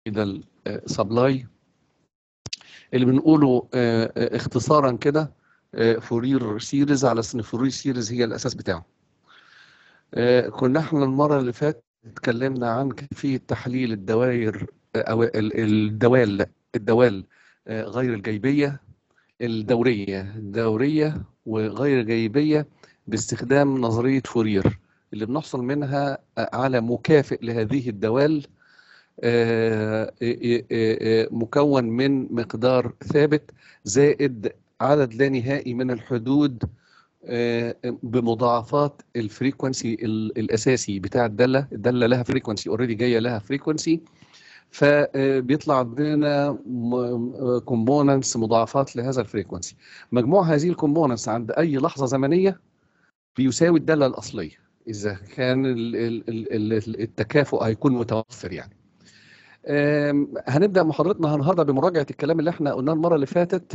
ساينوسويدال سبلاي اللي بنقوله اختصارا كده فورير سيريز على ان فورير سيريز هي الاساس بتاعه كنا احنا المره اللي فاتت اتكلمنا عن كيفيه تحليل الدوائر او الدوال الدوال غير الجيبيه الدوريه الدوريه وغير الجيبيه باستخدام نظريه فورير اللي بنحصل منها على مكافئ لهذه الدوال مكون من مقدار ثابت زائد عدد لا نهائي من الحدود بمضاعفات الفريكونسي الاساسي بتاع الداله الداله لها فريكونسي اوريدي جايه لها فريكونسي فبيطلع عندنا كومبوننتس مضاعفات لهذا الفريكونسي مجموع هذه الكومبوننتس عند اي لحظه زمنيه بيساوي الداله الاصليه اذا كان التكافؤ هيكون متوفر يعني هنبدا محاضرتنا النهارده بمراجعه الكلام اللي احنا قلناه المره اللي فاتت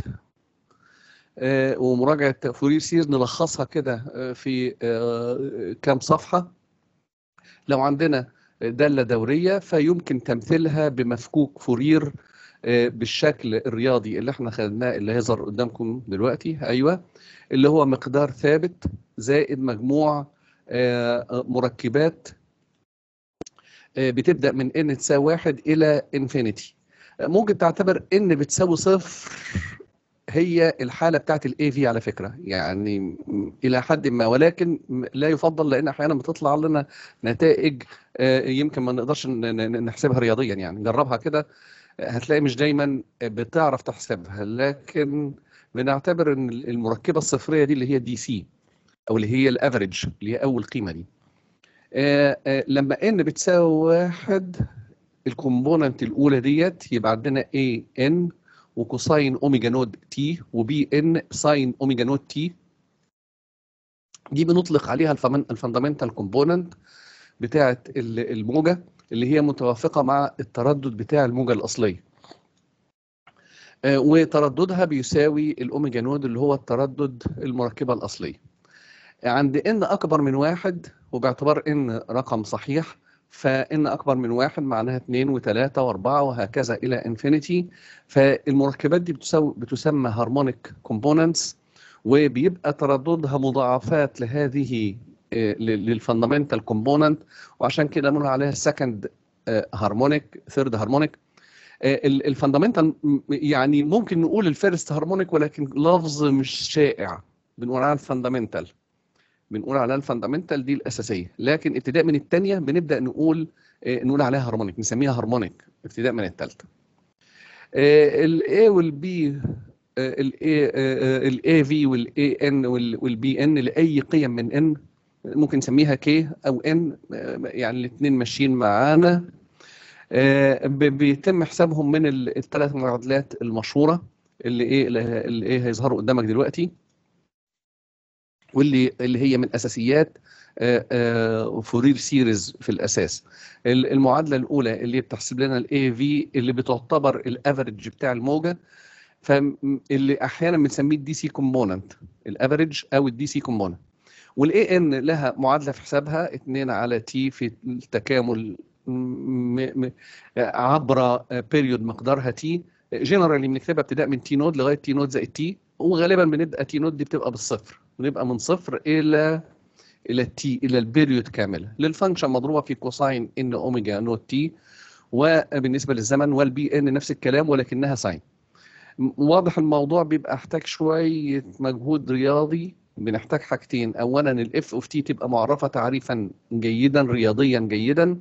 ومراجعه فورير سيريز نلخصها كده في كام صفحه لو عندنا داله دوريه فيمكن تمثيلها بمفكوك فورير بالشكل الرياضي اللي احنا خدناه اللي هيظهر قدامكم دلوقتي ايوه اللي هو مقدار ثابت زائد مجموع مركبات بتبدا من ان تساوي واحد الى انفينيتي ممكن تعتبر ان بتساوي صفر هي الحاله بتاعت الاي في على فكره يعني الى حد ما ولكن لا يفضل لان احيانا بتطلع لنا نتائج يمكن ما نقدرش نحسبها رياضيا يعني جربها كده هتلاقي مش دايما بتعرف تحسبها لكن بنعتبر ان المركبه الصفريه دي اللي هي دي سي او اللي هي الافريج اللي هي اول قيمه دي آآ آآ لما ان بتساوي واحد الكومبوننت الاولى ديت يبقى عندنا اي ان وكوساين اوميجا نود تي وبي ان ساين اوميجا نود تي دي بنطلق عليها الفاندامنتال كومبوننت بتاعه الموجه اللي هي متوافقه مع التردد بتاع الموجه الاصليه وترددها بيساوي الاوميجا نود اللي هو التردد المركبه الاصليه عند ان اكبر من واحد وباعتبار ان رقم صحيح فان اكبر من واحد معناها اثنين وثلاثة واربعة وهكذا الى انفينيتي فالمركبات دي بتساوي بتسمى هارمونيك كومبوننتس وبيبقى ترددها مضاعفات لهذه للفاندامنتال كومبوننت وعشان كده بنقول عليها سكند هارمونيك ثيرد هارمونيك الفاندامنتال يعني ممكن نقول الفيرست هارمونيك ولكن لفظ مش شائع بنقول عليها الفاندامنتال بنقول عليها الفاندامنتال دي الاساسيه لكن ابتداء من الثانيه بنبدا نقول نقول عليها هارمونيك نسميها هارمونيك ابتداء من الثالثه الاي والبي الاي الاي في والاي ان والبي ان لاي قيم من ان ممكن نسميها كي او ان يعني الاثنين ماشيين معانا بيتم حسابهم من الثلاث معادلات المشهوره اللي ايه اللي ايه هيظهروا قدامك دلوقتي واللي اللي هي من اساسيات فورير سيريز في الاساس المعادله الاولى اللي بتحسب لنا الاي في اللي بتعتبر الافريج بتاع الموجه فاللي احيانا بنسميه الدي سي كومبوننت الافريج او الدي سي كومبوننت والاي ان لها معادله في حسابها 2 على تي في التكامل عبر بيريود مقدارها تي جنرالي بنكتبها ابتداء من تي نود لغايه تي نود زائد تي وغالبا بنبقى تي نود دي بتبقى بالصفر بنبقى من صفر الى الى التي الى البيريود كامله للفانكشن مضروبه في كوساين ان اوميجا نوت تي وبالنسبه للزمن والبي ان نفس الكلام ولكنها ساين واضح الموضوع بيبقى احتاج شويه مجهود رياضي بنحتاج حاجتين اولا الاف اوف تي تبقى معرفه تعريفا جيدا رياضيا جيدا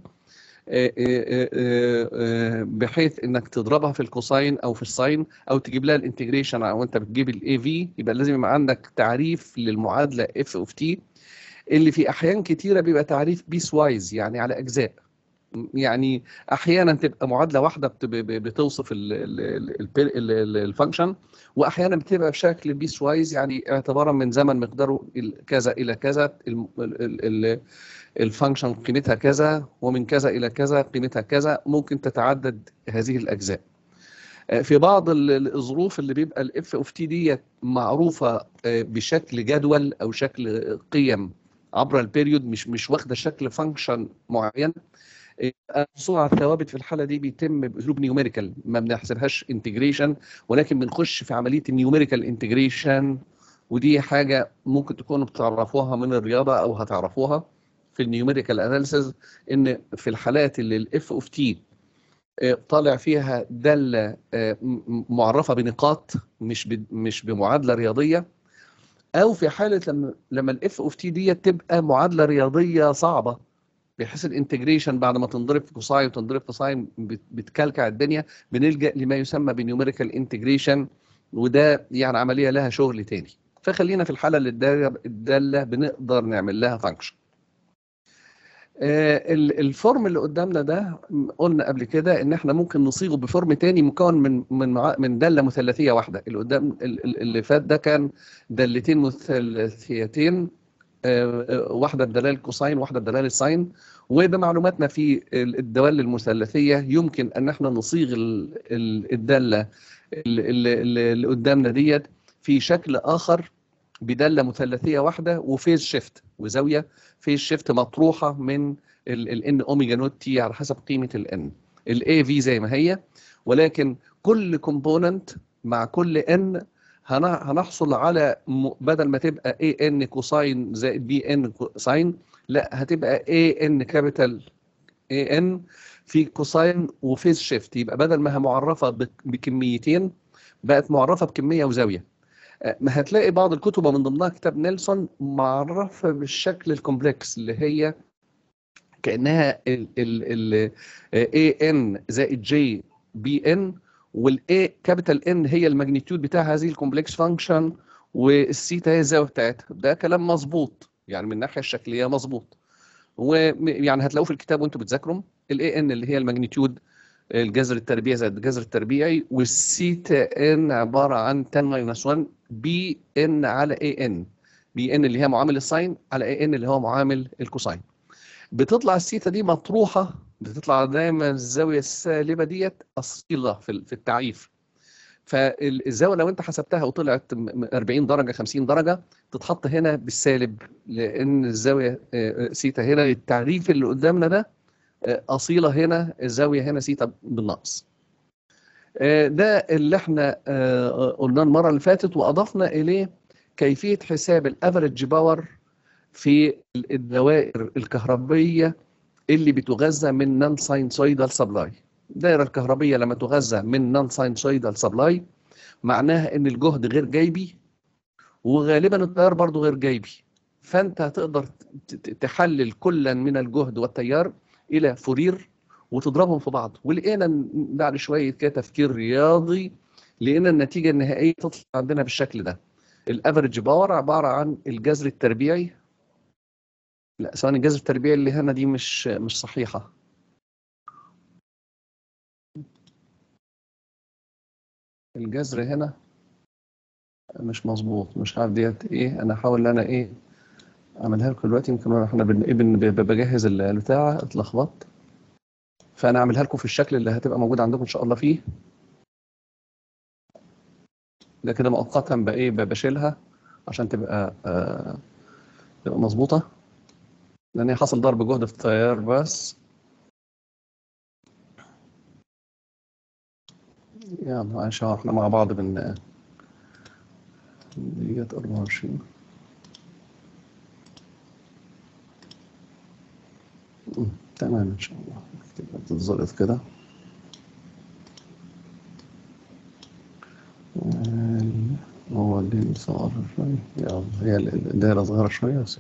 بحيث انك تضربها في الكوساين او في الساين او تجيب لها الانتجريشن او انت بتجيب الاي في يبقى لازم يبقى عندك تعريف للمعادله اف اوف تي اللي في احيان كتيره بيبقى تعريف بيس وايز يعني على اجزاء يعني احيانا تبقى معادله واحده بتوصف الفانكشن واحيانا بتبقى بشكل بيس وايز يعني اعتبارا من زمن مقداره كذا الى كذا الفانكشن قيمتها كذا ومن كذا الى كذا قيمتها كذا ممكن تتعدد هذه الاجزاء في بعض الظروف اللي بيبقى الاف اوف تي ديت معروفه بشكل جدول او شكل قيم عبر البيريود مش مش واخده شكل فانكشن معين الحصول على الثوابت في الحاله دي بيتم باسلوب نيوميريكال ما بنحسبهاش انتجريشن ولكن بنخش في عمليه النيوميريكال انتجريشن ودي حاجه ممكن تكونوا بتعرفوها من الرياضه او هتعرفوها في النيوميريكال اناليسيز ان في الحالات اللي الاف اوف تي طالع فيها داله معرفه بنقاط مش مش بمعادله رياضيه او في حاله لما لما الاف اوف تي دي تبقى معادله رياضيه صعبه بحيث الانتجريشن بعد ما تنضرب في كوساين وتنضرب في ساين بتكلكع الدنيا بنلجا لما يسمى بنيوميريكال انتجريشن وده يعني عمليه لها شغل تاني فخلينا في الحاله اللي الداله بنقدر نعمل لها فانكشن الفورم اللي قدامنا ده قلنا قبل كده ان احنا ممكن نصيغه بفورم تاني مكون من من من داله مثلثيه واحده اللي قدام اللي فات ده كان دالتين مثلثيتين واحده الدلاله الكوساين واحده الدلاله الساين وبمعلوماتنا في الدوال المثلثيه يمكن ان احنا نصيغ الداله اللي قدامنا ديت في شكل اخر بداله مثلثيه واحده وفيز شيفت وزاويه فيز شيفت مطروحه من الان اوميجا نوت تي على حسب قيمه الان الاي في زي ما هي ولكن كل كومبوننت مع كل ان هنحصل على بدل ما تبقى اي ان كوساين زائد بي ان ساين لا هتبقى اي ان كابيتال اي ان في كوساين وفيز شيفت يبقى بدل ما هي معرفه بكميتين بقت معرفه بكميه وزاويه ما هتلاقي بعض الكتب من ضمنها كتاب نيلسون معرفه بالشكل الكومبلكس اللي هي كانها ال اي ان زائد جي بي ان والاي كابيتال ان هي الماجنتيود بتاع هذه الكومبلكس فانكشن والسيتا هي الزاويه بتاعتها ده كلام مظبوط يعني من الناحيه الشكليه مظبوط ويعني هتلاقوه في الكتاب وانتم بتذاكروا الاي ان اللي هي الماجنتيود الجذر التربيعي زائد الجذر التربيعي والسيتا ان عباره عن 10 ماينس 1 بي ان على اي ان بي ان اللي هي معامل الساين على اي ان اللي هو معامل الكوساين بتطلع السيتا دي مطروحه بتطلع دايما الزاويه السالبه ديت اصيله في في التعريف فالزاويه لو انت حسبتها وطلعت 40 درجه 50 درجه تتحط هنا بالسالب لان الزاويه سيتا هنا التعريف اللي قدامنا ده اصيله هنا الزاويه هنا سيتا بالنقص ده اللي احنا قلناه المره اللي فاتت واضفنا اليه كيفيه حساب الافريج باور في الدوائر الكهربيه اللي بتغذى من نون ساينسويدال سبلاي الدائره الكهربيه لما تغذى من نون ساينسويدال سبلاي معناها ان الجهد غير جايبي وغالبا التيار برضه غير جايبي فانت هتقدر تحلل كلا من الجهد والتيار الى فورير وتضربهم في بعض ولقينا بعد شويه كده تفكير رياضي لقينا النتيجه النهائيه تطلع عندنا بالشكل ده الافريج باور عباره عن الجذر التربيعي لا ثواني الجذر التربيعي اللي هنا دي مش مش صحيحه الجذر هنا مش مظبوط مش عارف ديت ايه انا هحاول ان انا ايه اعملها لكم دلوقتي يمكن احنا بن بجهز البتاع اتلخبطت فانا اعملها لكم في الشكل اللي هتبقى موجود عندكم ان شاء الله فيه ده كده مؤقتا بقى ايه بشيلها عشان تبقى آه تبقى مظبوطه لان هي حصل ضرب جهد في التيار بس يلا معلش احنا مع بعض بن ديت 24 تمام ان شاء الله تبقى تتظبط كده هو اللي صغر شوية يلا هي الدائرة صغيرة شوية بس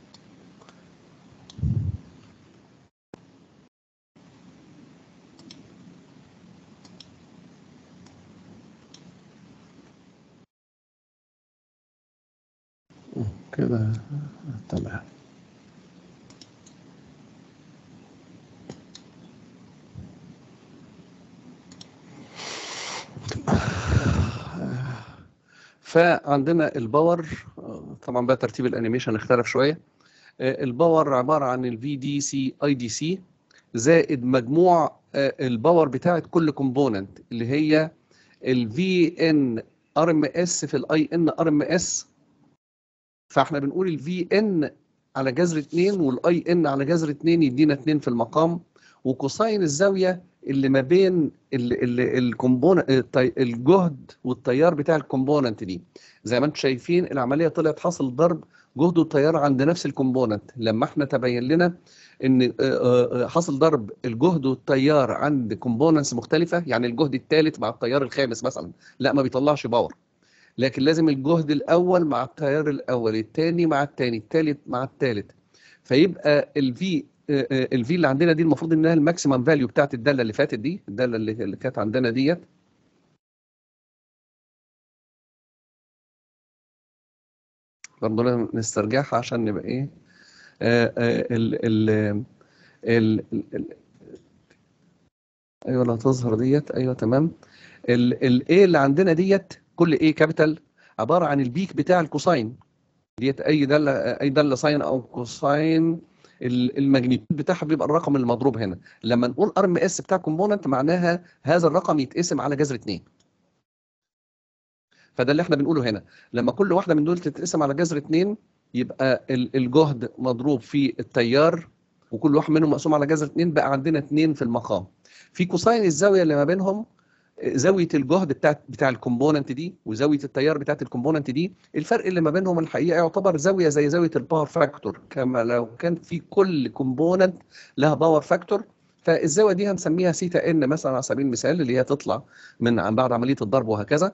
كده تمام فعندنا الباور طبعا بقى ترتيب الانيميشن اختلف شويه الباور عباره عن الفي دي سي اي دي سي زائد مجموع الباور بتاعه كل كومبوننت اللي هي الفي ان ار ام اس في الاي ان ار ام اس فاحنا بنقول الفي ان على جذر 2 والاي ان على جذر 2 يدينا 2 في المقام وكوساين الزاويه اللي ما بين الكومبوننت الجهد والتيار بتاع الكومبوننت دي زي ما انتم شايفين العمليه طلعت حاصل ضرب جهد والتيار عند نفس الكومبوننت لما احنا تبين لنا ان آه، آه، حصل ضرب الجهد والتيار عند كومبوننتس مختلفه يعني الجهد الثالث مع التيار الخامس مثلا لا ما بيطلعش باور لكن لازم الجهد الاول مع التيار الاول الثاني مع الثاني الثالث مع الثالث فيبقى الفي الفي اللي عندنا دي المفروض انها الماكسيمم فاليو بتاعت الداله اللي فاتت دي الداله اللي اللي كانت عندنا ديت برضه لازم نسترجعها عشان نبقى ايه آه، آه، ال ال ال ال ايوه اللي هتظهر ديت ايوه تمام الايه اللي عندنا ديت كل ايه كابيتال عباره عن البيك بتاع الكوساين ديت اي داله اي داله ساين او كوساين الماجنيتيود بتاعها بيبقى الرقم المضروب هنا لما نقول ار ام اس بتاع كومبوننت معناها هذا الرقم يتقسم على جذر 2 فده اللي احنا بنقوله هنا لما كل واحده من دول تتقسم على جذر 2 يبقى الجهد مضروب في التيار وكل واحد منهم مقسوم على جذر 2 بقى عندنا 2 في المقام في كوساين الزاويه اللي ما بينهم زاويه الجهد بتاع بتاع الكومبوننت دي وزاويه التيار بتاعت الكومبوننت دي الفرق اللي ما بينهم الحقيقه يعتبر زاويه زي زاويه الباور فاكتور كما لو كان في كل كومبوننت لها باور فاكتور فالزاويه دي هنسميها سيتا ان مثلا على سبيل المثال اللي هي تطلع من عن بعد عمليه الضرب وهكذا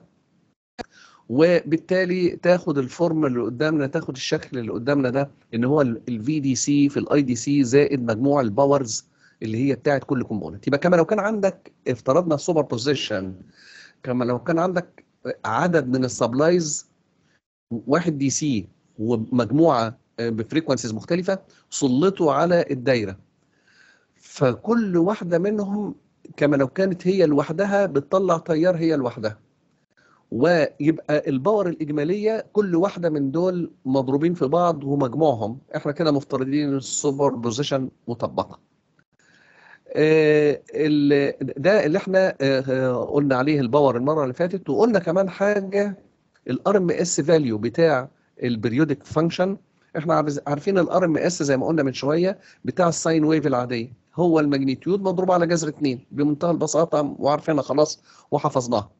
وبالتالي تاخد الفورم اللي قدامنا تاخد الشكل اللي قدامنا ده ان هو الفي دي سي في الاي دي سي زائد مجموع الباورز اللي هي بتاعت كل كومبوننت يبقى كما لو كان عندك افترضنا السوبر بوزيشن كما لو كان عندك عدد من السبلايز واحد دي سي ومجموعه بفريكونسيز مختلفه سلطوا على الدايره فكل واحده منهم كما لو كانت هي لوحدها بتطلع تيار هي لوحدها ويبقى الباور الإجمالية كل واحدة من دول مضروبين في بعض ومجموعهم احنا كده مفترضين السوبر بوزيشن مطبقة آه، ده اللي احنا آه، قلنا عليه الباور المرة اللي فاتت وقلنا كمان حاجة الار ام اس فاليو بتاع البريودك فانكشن احنا عارفين الار ام اس زي ما قلنا من شوية بتاع الساين ويف العادية هو الماجنتيود مضروب على جذر 2 بمنتهى البساطة وعارفينها خلاص وحفظناها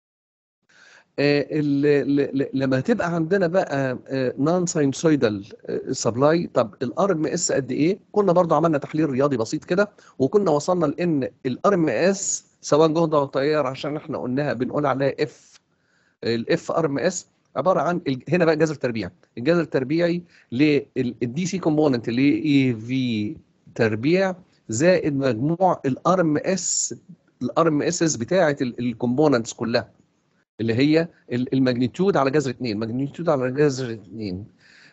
آه، لما تبقى عندنا بقى نون ساينسويدال سبلاي طب الار ام اس قد ايه كنا برضو عملنا تحليل رياضي بسيط كده وكنا وصلنا لان الار ام اس سواء جهد او تيار عشان احنا قلناها بنقول عليها اف الاف ار ام اس عباره عن هنا بقى جذر تربيع الجذر التربيعي للدي سي كومبوننت اللي اي في تربيع زائد مجموع الار ام اس الار ام اس بتاعه الكومبوننتس كلها اللي هي الماجنتيود على جذر 2 ماجنتيود على جذر 2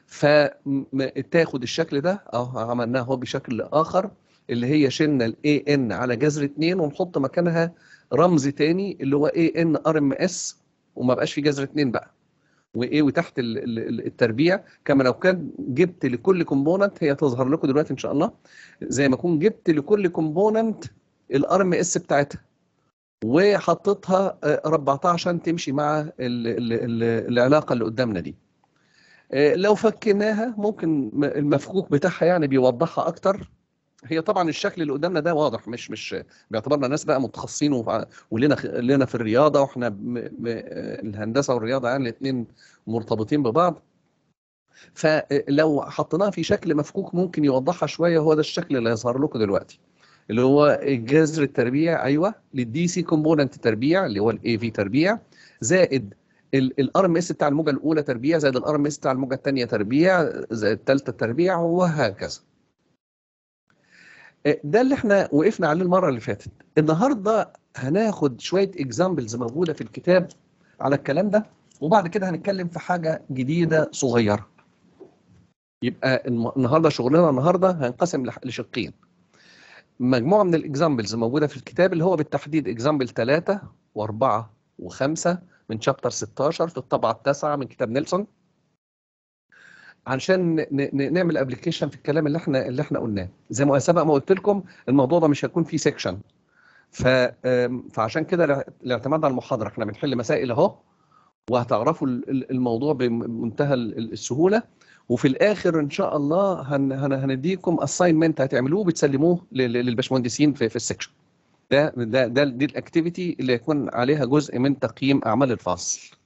فتاخد الشكل ده اهو عملناه اهو بشكل اخر اللي هي شلنا الاي ان على جذر 2 ونحط مكانها رمز تاني اللي هو اي ان ار ام اس وما بقاش في جذر 2 بقى وايه وتحت التربيع كما لو كان جبت لكل كومبوننت هي تظهر لكم دلوقتي ان شاء الله زي ما اكون جبت لكل كومبوننت الار ام اس بتاعتها وحطيتها آه، ربعتها عشان تمشي مع ال ال ال العلاقه اللي قدامنا دي آه، لو فكناها ممكن المفكوك بتاعها يعني بيوضحها اكتر هي طبعا الشكل اللي قدامنا ده واضح مش مش باعتبارنا ناس بقى متخصصين ولنا لنا في الرياضه واحنا الهندسه والرياضه يعني الاثنين مرتبطين ببعض فلو حطيناها في شكل مفكوك ممكن يوضحها شويه هو ده الشكل اللي هيظهر لكم دلوقتي اللي هو الجذر التربيع ايوه للدي سي كومبوننت تربيع اللي هو الاي في تربيع زائد الار ام اس بتاع الموجه الاولى تربيع زائد الار ام اس بتاع الموجه الثانيه تربيع زائد الثالثه تربيع وهكذا آه، ده اللي احنا وقفنا عليه المره اللي فاتت النهارده هناخد شويه اكزامبلز موجوده في الكتاب على الكلام ده وبعد كده هنتكلم في حاجه جديده صغيره يبقى النهارده شغلنا النهارده هنقسم لشقين مجموعه من الاكزامبلز موجوده في الكتاب اللي هو بالتحديد اكزامبل 3 و4 و5 من شابتر 16 في الطبعه التاسعه من كتاب نيلسون عشان نعمل ابلكيشن في الكلام اللي احنا اللي احنا قلناه زي ما سبق ما قلت لكم الموضوع ده مش هيكون فيه سيكشن ف فعشان كده الاعتماد على المحاضره احنا بنحل مسائل اهو وهتعرفوا الموضوع بمنتهى السهوله وفي الاخر ان شاء الله هن هن هنديكم اساينمنت هتعملوه بتسلموه لل- للباشمهندسين في, في السكشن ده ده ده دي الاكتيفيتي اللي يكون عليها جزء من تقييم اعمال الفصل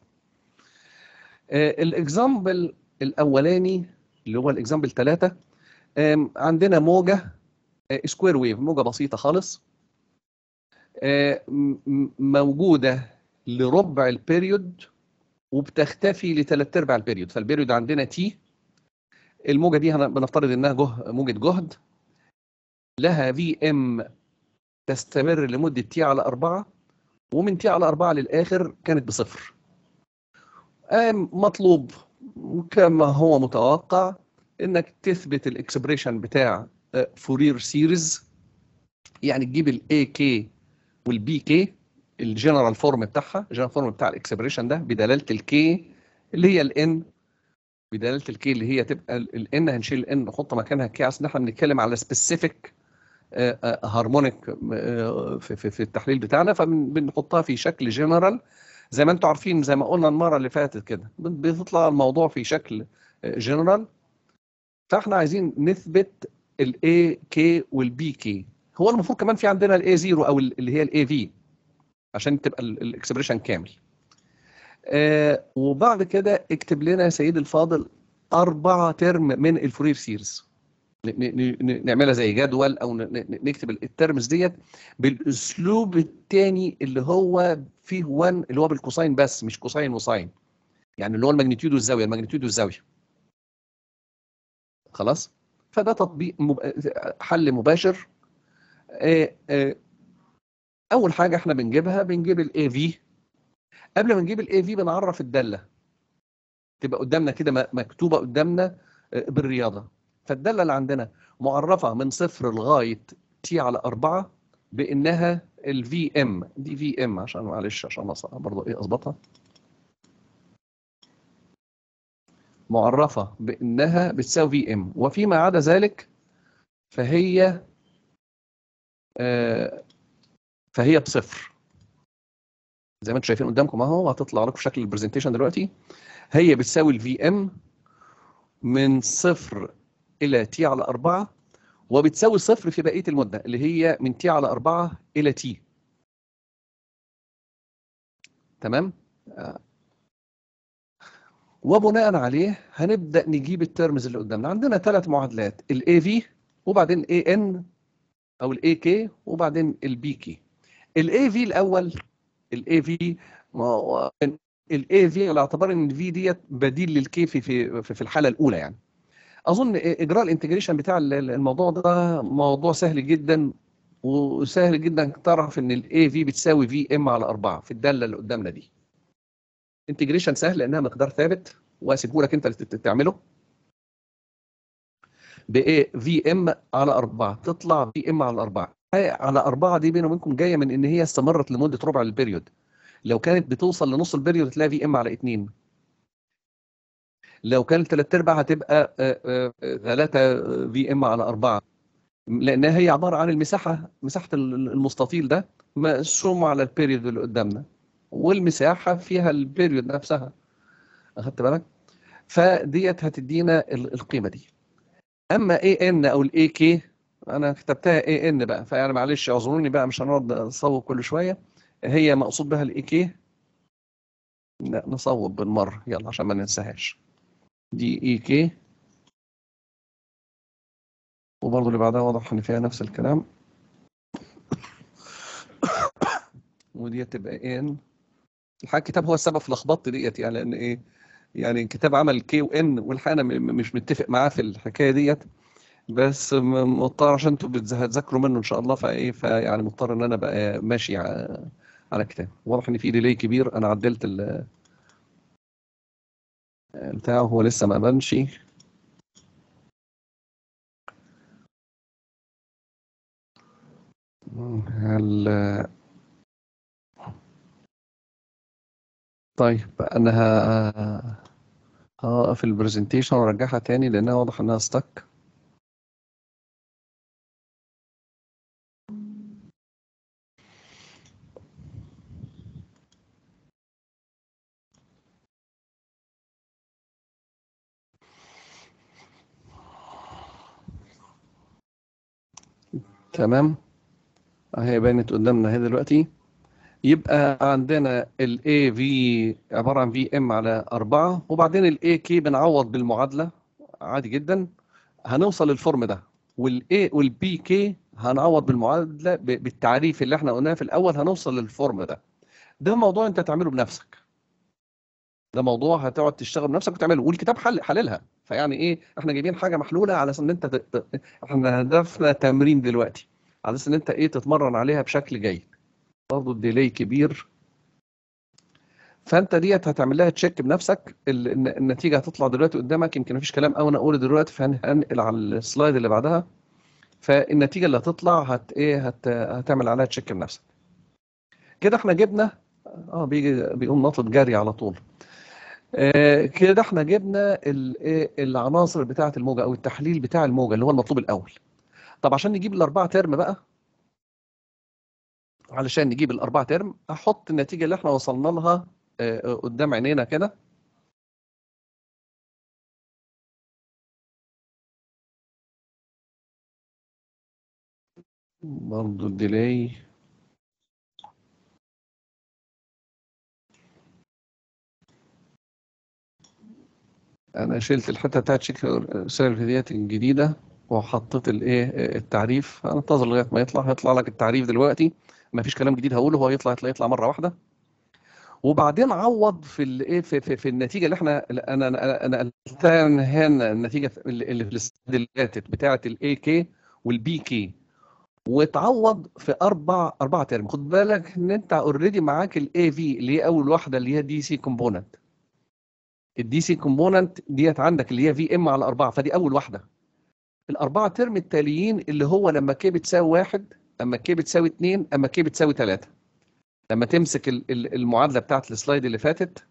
الاكزامبل الاولاني اللي هو الاكزامبل 3 عندنا موجه سكوير ويف موجه بسيطه خالص آه، م- م- موجوده لربع البيريود وبتختفي لثلاث ارباع البيريود فالبيريود عندنا تي الموجه دي هن- بنفترض انها جه موجه جهد لها في ام تستمر لمده تي على 4 ومن تي على 4 للاخر كانت بصفر آم، مطلوب كما هو متوقع انك تثبت الاكسبريشن بتاع فورير سيريز يعني تجيب الاي كي والبي كي الجنرال فورم بتاعها الجنرال فورم بتاع الاكسبريشن ده بدلاله الكي اللي هي الان بدلاله الكي اللي هي تبقى الان هنشيل الان نحط مكانها كي عشان احنا بنتكلم على سبيسيفيك هارمونيك في, في, في التحليل بتاعنا فبنحطها في شكل جنرال زي ما انتم عارفين زي ما قلنا المره اللي فاتت كده بتطلع الموضوع في شكل جنرال فاحنا عايزين نثبت الاي كي والبي كي هو المفروض كمان في عندنا الاي 0 او اللي هي الاي في عشان تبقى الاكسبريشن كامل آه وبعد كده اكتب لنا يا سيدي الفاضل أربعة ترم من الفورير سيريز نعملها زي جدول او نكتب الترمز ديت بالاسلوب الثاني اللي هو فيه 1 اللي هو بالكوساين بس مش كوساين وساين يعني اللي هو الماجنتيود والزاويه الماجنتيود والزاويه خلاص فده تطبيق مب... حل مباشر آه آه اول حاجه احنا بنجيبها بنجيب الاي في قبل ما نجيب الاي في بنعرف الداله تبقى قدامنا كده مكتوبه قدامنا بالرياضه فالداله اللي عندنا معرفه من صفر لغايه تي على 4 بانها الفي ام دي في ام عشان معلش عشان برضه ايه اظبطها معرفه بانها بتساوي في ام وفيما عدا ذلك فهي آه فهي بصفر زي ما انتم شايفين قدامكم اهو هتطلع لكم في شكل البرزنتيشن دلوقتي هي بتساوي الفي ام من صفر الى تي على 4 وبتساوي صفر في بقيه المده اللي هي من تي على 4 الى تي تمام وبناء عليه هنبدا نجيب الترمز اللي قدامنا عندنا ثلاث معادلات الاي في وبعدين اي ان او الاي كي وبعدين البي كي الاي في الاول الاي في الاي في على اعتبار ان الفي ديت بديل للكي في في في الحاله الاولى يعني اظن اجراء الانتجريشن بتاع الموضوع ده موضوع سهل جدا وسهل جدا تعرف ان الاي في بتساوي في ام على 4 في الداله اللي قدامنا دي انتجريشن سهل لانها مقدار ثابت واسيبه لك انت اللي تعمله بايه في ام على 4 تطلع في ام على 4 على 4 دي بيني وبينكم جايه من ان هي استمرت لمده ربع البريود لو كانت بتوصل لنص البريود تلاقي في ام على 2 لو كانت ثلاث ارباع هتبقى 3 في ام على 4 لانها هي عباره عن المساحه مساحه المستطيل ده مقسوم على البيريود اللي قدامنا والمساحه فيها البيريود نفسها اخدت بالك فديت هتدينا القيمه دي اما اي ان او الاي كي انا كتبتها اي ان بقى فيعني معلش اعذروني بقى مش هنقعد نصوب كل شويه هي مقصود بها الاي كي لا نصوب بالمره يلا عشان ما ننساهاش دي اي كي وبرضه اللي بعدها واضح ان فيها نفس الكلام ودي تبقى ان الحقيقه الكتاب هو السبب في لخبطتي ديت يعني لان ايه يعني الكتاب عمل كي وان والحقيقه انا مش متفق معاه في الحكايه ديت بس مضطر عشان انتوا هتذاكروا منه ان شاء الله فايه فيعني مضطر ان انا بقى ماشي على كتاب واضح ان في ديلي كبير انا عدلت ال بتاعه هو لسه ما بانش هل طيب انا هقف البرزنتيشن وارجعها تاني لانها واضح انها ستك تمام اهي بانت قدامنا اهي دلوقتي يبقى عندنا ال A V عبارة عن في ام على 4 وبعدين ال A K بنعوض بالمعادلة عادي جدا هنوصل للفورم ده وال A وال B K هنعوض بالمعادلة ب- بالتعريف اللي احنا قلناه في الأول هنوصل للفورم ده ده موضوع انت تعمله بنفسك ده موضوع هتقعد تشتغل بنفسك وتعمله والكتاب حل حللها فيعني ايه احنا جايبين حاجة محلولة على اساس ان انت ت- ت- احنا هدفنا تمرين دلوقتي على اساس ان انت ايه تتمرن عليها بشكل جيد برضه الديلي كبير فانت ديت هتعمل لها تشيك بنفسك ال- الن- النتيجه هتطلع دلوقتي قدامك يمكن مفيش كلام قوي انا اقوله دلوقتي فهنقل على السلايد اللي بعدها فالنتيجه اللي هتطلع هت ايه هت هتعمل عليها تشيك بنفسك كده احنا جبنا اه بيجي بيقوم ناطط جري على طول آه كده احنا جبنا ال- ايه العناصر بتاعه الموجه او التحليل بتاع الموجه اللي هو المطلوب الاول طب عشان نجيب الاربعه ترم بقى علشان نجيب الاربعه ترم احط النتيجه اللي احنا وصلنا لها آه، قدام عينينا كده برضو الديلي انا شلت الحته بتاعت شيك سيرف ديت الجديده وحطيت الايه التعريف هننتظر لغايه ما يطلع هيطلع لك التعريف دلوقتي ما فيش كلام جديد هقوله هو يطلع يطلع, يطلع مره واحده وبعدين عوض في الايه في, في, في النتيجه اللي احنا انا انا انا قلتها هنا النتيجه اللي اللي في السلايد اللي فاتت بتاعه الاي كي والبي كي وتعوض في اربع اربع ترم خد بالك ان انت اوريدي معاك الاي في اللي هي اول واحده اللي هي دي سي كومبوننت الدي سي كومبوننت ديت عندك اللي هي في ام على اربعه فدي اول واحده الاربعه ترم التاليين اللي هو لما كي بتساوي واحد اما كي بتساوي اتنين اما كي بتساوي تلاته لما تمسك ال- ال- المعادله بتاعت السلايد اللي فاتت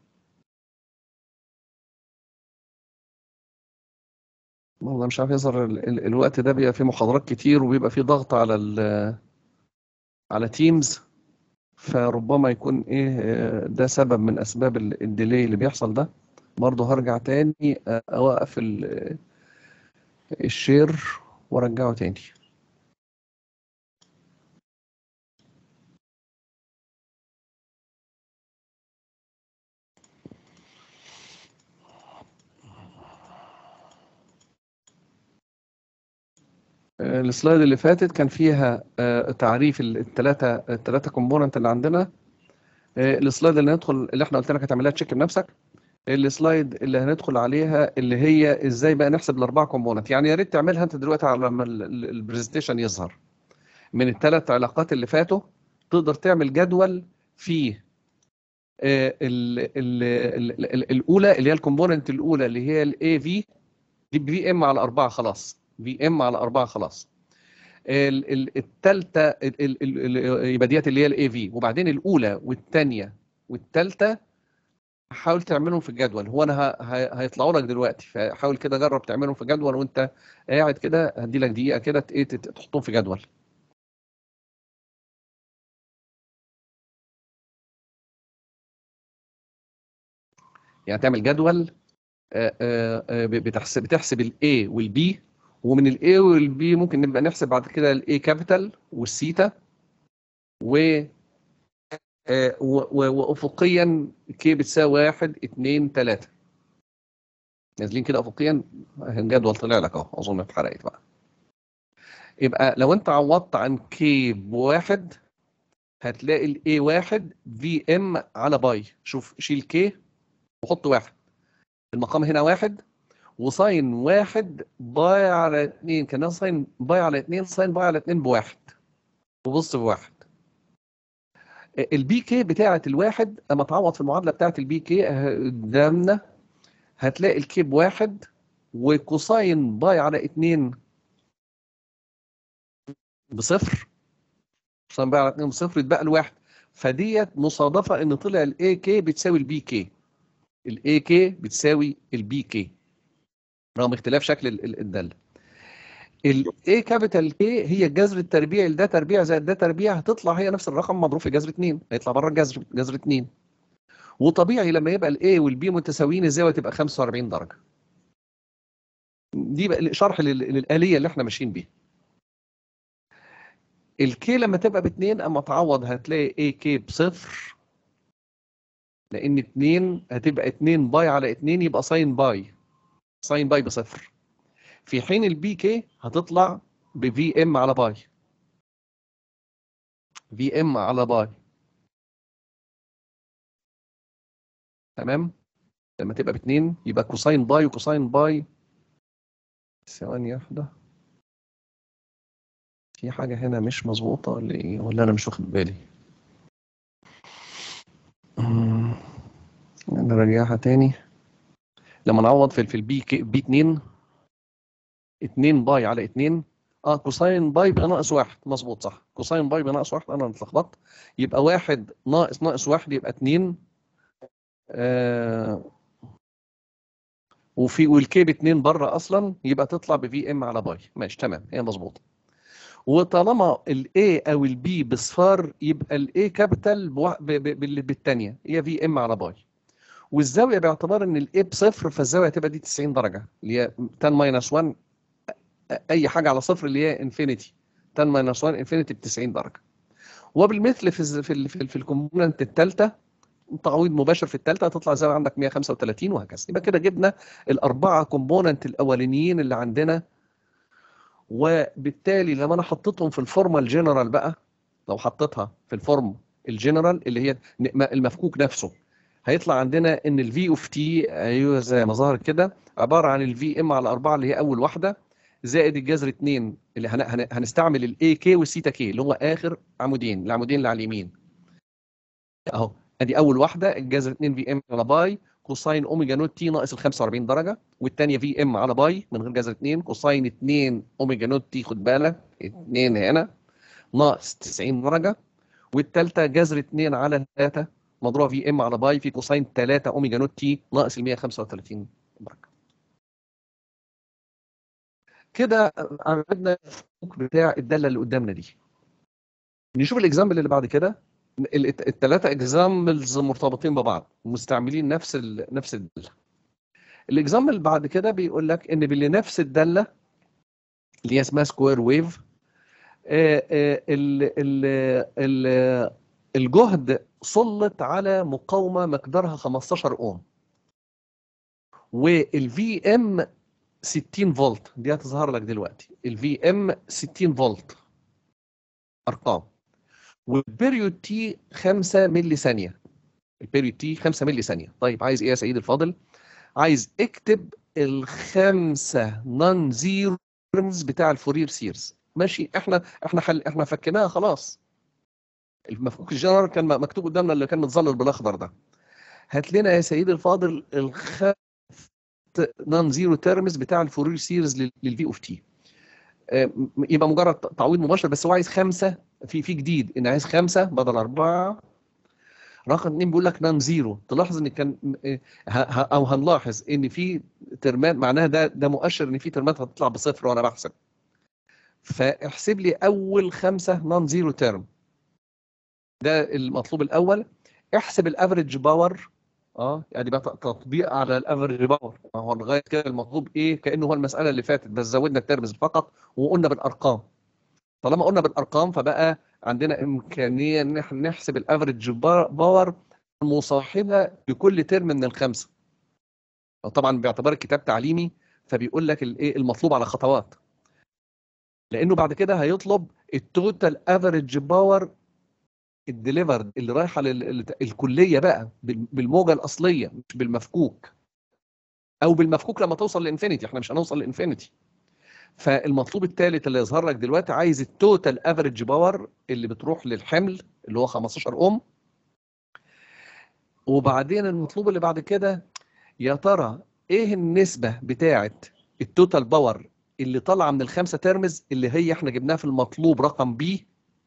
والله مش عارف يظهر ال- ال- الوقت ده بيبقى فيه محاضرات كتير وبيبقى فيه ضغط على ال على تيمز فربما يكون ايه آه، ده سبب من اسباب ال- الديلي اللي بيحصل ده برضه هرجع تاني آه، اوقف ال- الشير وارجعه تاني آه، السلايد اللي فاتت كان فيها آه، تعريف الثلاثه الثلاثه كومبوننت اللي عندنا آه، السلايد اللي ندخل اللي احنا قلت لك هتعملها تشيك بنفسك السلايد اللي هندخل عليها اللي هي ازاي بقى نحسب الاربعه كومبوننت يعني يا ريت تعملها انت دلوقتي على لما البرزنتيشن يظهر من الثلاث علاقات اللي فاتوا تقدر تعمل جدول فيه آه، ال ال ال ال الاولى اللي هي الكومبوننت الاولى اللي هي الاي في دي في ام على اربعه خلاص في ام على اربعه خلاص الثالثه يبقى ديت اللي هي الاي في وبعدين الاولى والثانيه والثالثه حاول تعملهم في الجدول هو انا ه- ه- هيطلعوا لك دلوقتي فحاول كده جرب تعملهم في جدول وانت قاعد كده هدي لك دقيقه كده ت- ايه تت- تحطهم في جدول يعني تعمل جدول آه، آه، آه، بتحسب بتحسب الاي والبي ومن الاي والبي ممكن نبقى نحسب بعد كده الاي كابيتال والسيتا و آه، و- و- وافقيا كي بتساوي واحد اتنين تلاته نازلين كده افقيا الجدول طلع لك اهو اظن اتحرقت بقى يبقى لو انت عوضت عن كي بواحد هتلاقي الاي واحد في ام على باي شوف شيل كي وحط واحد المقام هنا واحد وساين واحد باي على اتنين كان ساين باي على اتنين ساين باي على اتنين بواحد وبص بواحد البي كي بتاعة الواحد اما تعوض في المعادلة بتاعة البي كي قدامنا هتلاقي الكي بواحد وكوساين باي على اتنين بصفر كوساين باي على اتنين بصفر يتبقى الواحد فديت مصادفة ان طلع الاي كي بتساوي البي كي الاي كي بتساوي البي كي رغم اختلاف شكل ال- ال- الداله الاي كابيتال كي هي الجذر التربيعي لده تربيع زائد ده تربيع هتطلع هي نفس الرقم مضروب في جذر 2 هيطلع بره الجذر جذر 2 وطبيعي لما يبقى الاي والبي متساويين الزاويه تبقى 45 درجه دي بقى شرح لل- للاليه اللي احنا ماشيين بيها الكي لما تبقى باتنين اما تعوض هتلاقي اي كي بصفر لان اتنين هتبقى اتنين باي على اتنين يبقى ساين باي ساين باي بصفر في حين البي كي هتطلع بفي ام على باي في ام على باي تمام لما تبقى باتنين يبقى كوساين باي وكوساين باي ثواني واحدة في حاجة هنا مش مظبوطة ولا ايه ولا انا مش واخد بالي أمم، نراجعها تاني لما نعوض في في البي كي بي 2 2 باي على 2 اه كوساين باي بقى ناقص واحد مظبوط صح كوساين باي بقى ناقص واحد انا اتلخبطت يبقى واحد ناقص ناقص واحد يبقى 2 آه وفي والكي ب 2 بره اصلا يبقى تطلع بفي ام على باي ماشي تمام هي مظبوطه وطالما الاي او البي بصفار يبقى الاي كابيتال بالثانيه هي في ام على باي والزاويه باعتبار ان الاي بصفر فالزاويه هتبقى دي 90 درجه اللي هي 10 ماينس 1 اي حاجه على صفر اللي هي انفينيتي 10 ماينس 1 انفينيتي ب 90 درجه وبالمثل في الز- في ال- في, ال- في الكومبوننت الثالثه تعويض مباشر في الثالثه هتطلع الزاويه عندك 135 وهكذا يبقى كده جبنا الاربعه كومبوننت الاولانيين اللي عندنا وبالتالي لما انا حطيتهم في الفورمه الجنرال بقى لو حطيتها في الفورم الجنرال اللي هي ن- المفكوك نفسه هيطلع عندنا ان الفي اوف تي ايوه زي ما ظهر كده عباره عن الفي ام على 4 اللي هي اول واحده زائد الجذر 2 اللي هن... هن... هنستعمل الاي كي والسيتا كي اللي هو اخر عمودين العمودين اللي على اليمين اهو ادي اول واحده الجذر 2 في ام على باي كوساين اوميجا نوت تي ناقص ال 45 درجه والثانيه في ام على باي من غير جذر 2 كوساين 2 اوميجا نوت تي خد بالك 2 هنا ناقص 90 درجه والثالثه جذر 2 على 3 مضروبه في ام على باي في كوساين 3 اوميجا نوت تي ناقص ال 135 درجه كده عملنا الفوق بتاع الداله اللي قدامنا دي نشوف الاكزامبل اللي بعد كده الثلاثه اكزامبلز مرتبطين ببعض مستعملين نفس ال نفس الداله الاكزامبل اللي بعد كده بيقول لك ان بنفس الداله اللي هي اسمها سكوير ويف الجهد سلط على مقاومه مقدارها 15 اوم والفي ام 60 فولت دي هتظهر لك دلوقتي الفي ام 60 فولت ارقام والبيريود تي 5 ملي ثانيه البيريود تي 5 ملي ثانيه طيب عايز ايه يا سيدي الفاضل عايز اكتب الخمسه نون زيرو بتاع الفورير سيرز ماشي احنا احنا حل احنا فكناها خلاص المفكوك الجنرال كان مكتوب قدامنا اللي كان متظلل بالاخضر ده هات لنا يا سيدي الفاضل الخمس نون زيرو تيرمز بتاع الفورير سيرز للفي اوف تي يبقى مجرد تعويض مباشر بس هو عايز خمسه في في جديد ان عايز خمسه بدل اربعه رقم اثنين بيقول لك نون زيرو تلاحظ ان كان او هنلاحظ ان في ترمات معناها ده ده مؤشر ان في ترمات هتطلع بصفر وانا بحسب فاحسب لي اول خمسه نون زيرو تيرم ده المطلوب الاول احسب الافريج باور اه يعني بقى تطبيق على الافريج باور ما هو لغايه كده المطلوب ايه كانه هو المساله اللي فاتت بس زودنا الترمز فقط وقلنا بالارقام طالما قلنا بالارقام فبقى عندنا امكانيه ان احنا نحسب الافريج باور المصاحبه لكل ترم من الخمسه طبعا باعتبار الكتاب تعليمي فبيقول لك الايه المطلوب على خطوات لانه بعد كده هيطلب التوتال افريج باور الديليفرد اللي رايحه للكليه بقى بالموجه الاصليه مش بالمفكوك او بالمفكوك لما توصل لانفينيتي احنا مش هنوصل لانفينيتي فالمطلوب الثالث اللي يظهر لك دلوقتي عايز التوتال افريج باور اللي بتروح للحمل اللي هو 15 اوم وبعدين المطلوب اللي بعد كده يا ترى ايه النسبه بتاعه التوتال باور اللي طالعه من الخمسه ترمز اللي هي احنا جبناها في المطلوب رقم بي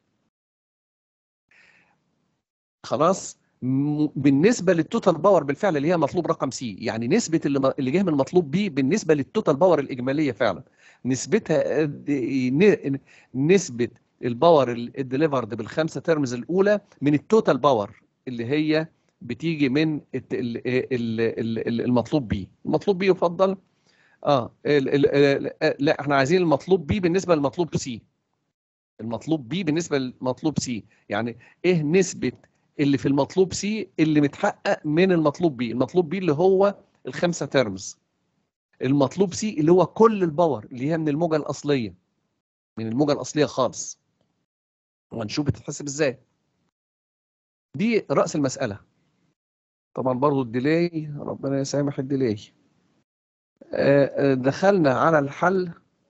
خلاص بالنسبه للتوتال باور بالفعل اللي هي مطلوب رقم سي يعني نسبه اللي اللي جه من المطلوب بي بالنسبه للتوتال باور الاجماليه فعلا نسبتها قد نسبه الباور الديليفرد بالخمسه ترمز الاولى من التوتال باور اللي هي بتيجي من المطلوب بي المطلوب بي يفضل اه ال ال لا احنا عايزين المطلوب بي بالنسبه للمطلوب سي المطلوب بي بالنسبه للمطلوب سي يعني ايه نسبه اللي في المطلوب سي اللي متحقق من المطلوب بي المطلوب بي اللي هو الخمسه تيرمز المطلوب سي اللي هو كل الباور اللي هي من الموجه الاصليه من الموجه الاصليه خالص وهنشوف بتتحسب ازاي دي راس المساله طبعا برضو الديلي ربنا يسامح الديلي آه، آه، دخلنا على الحل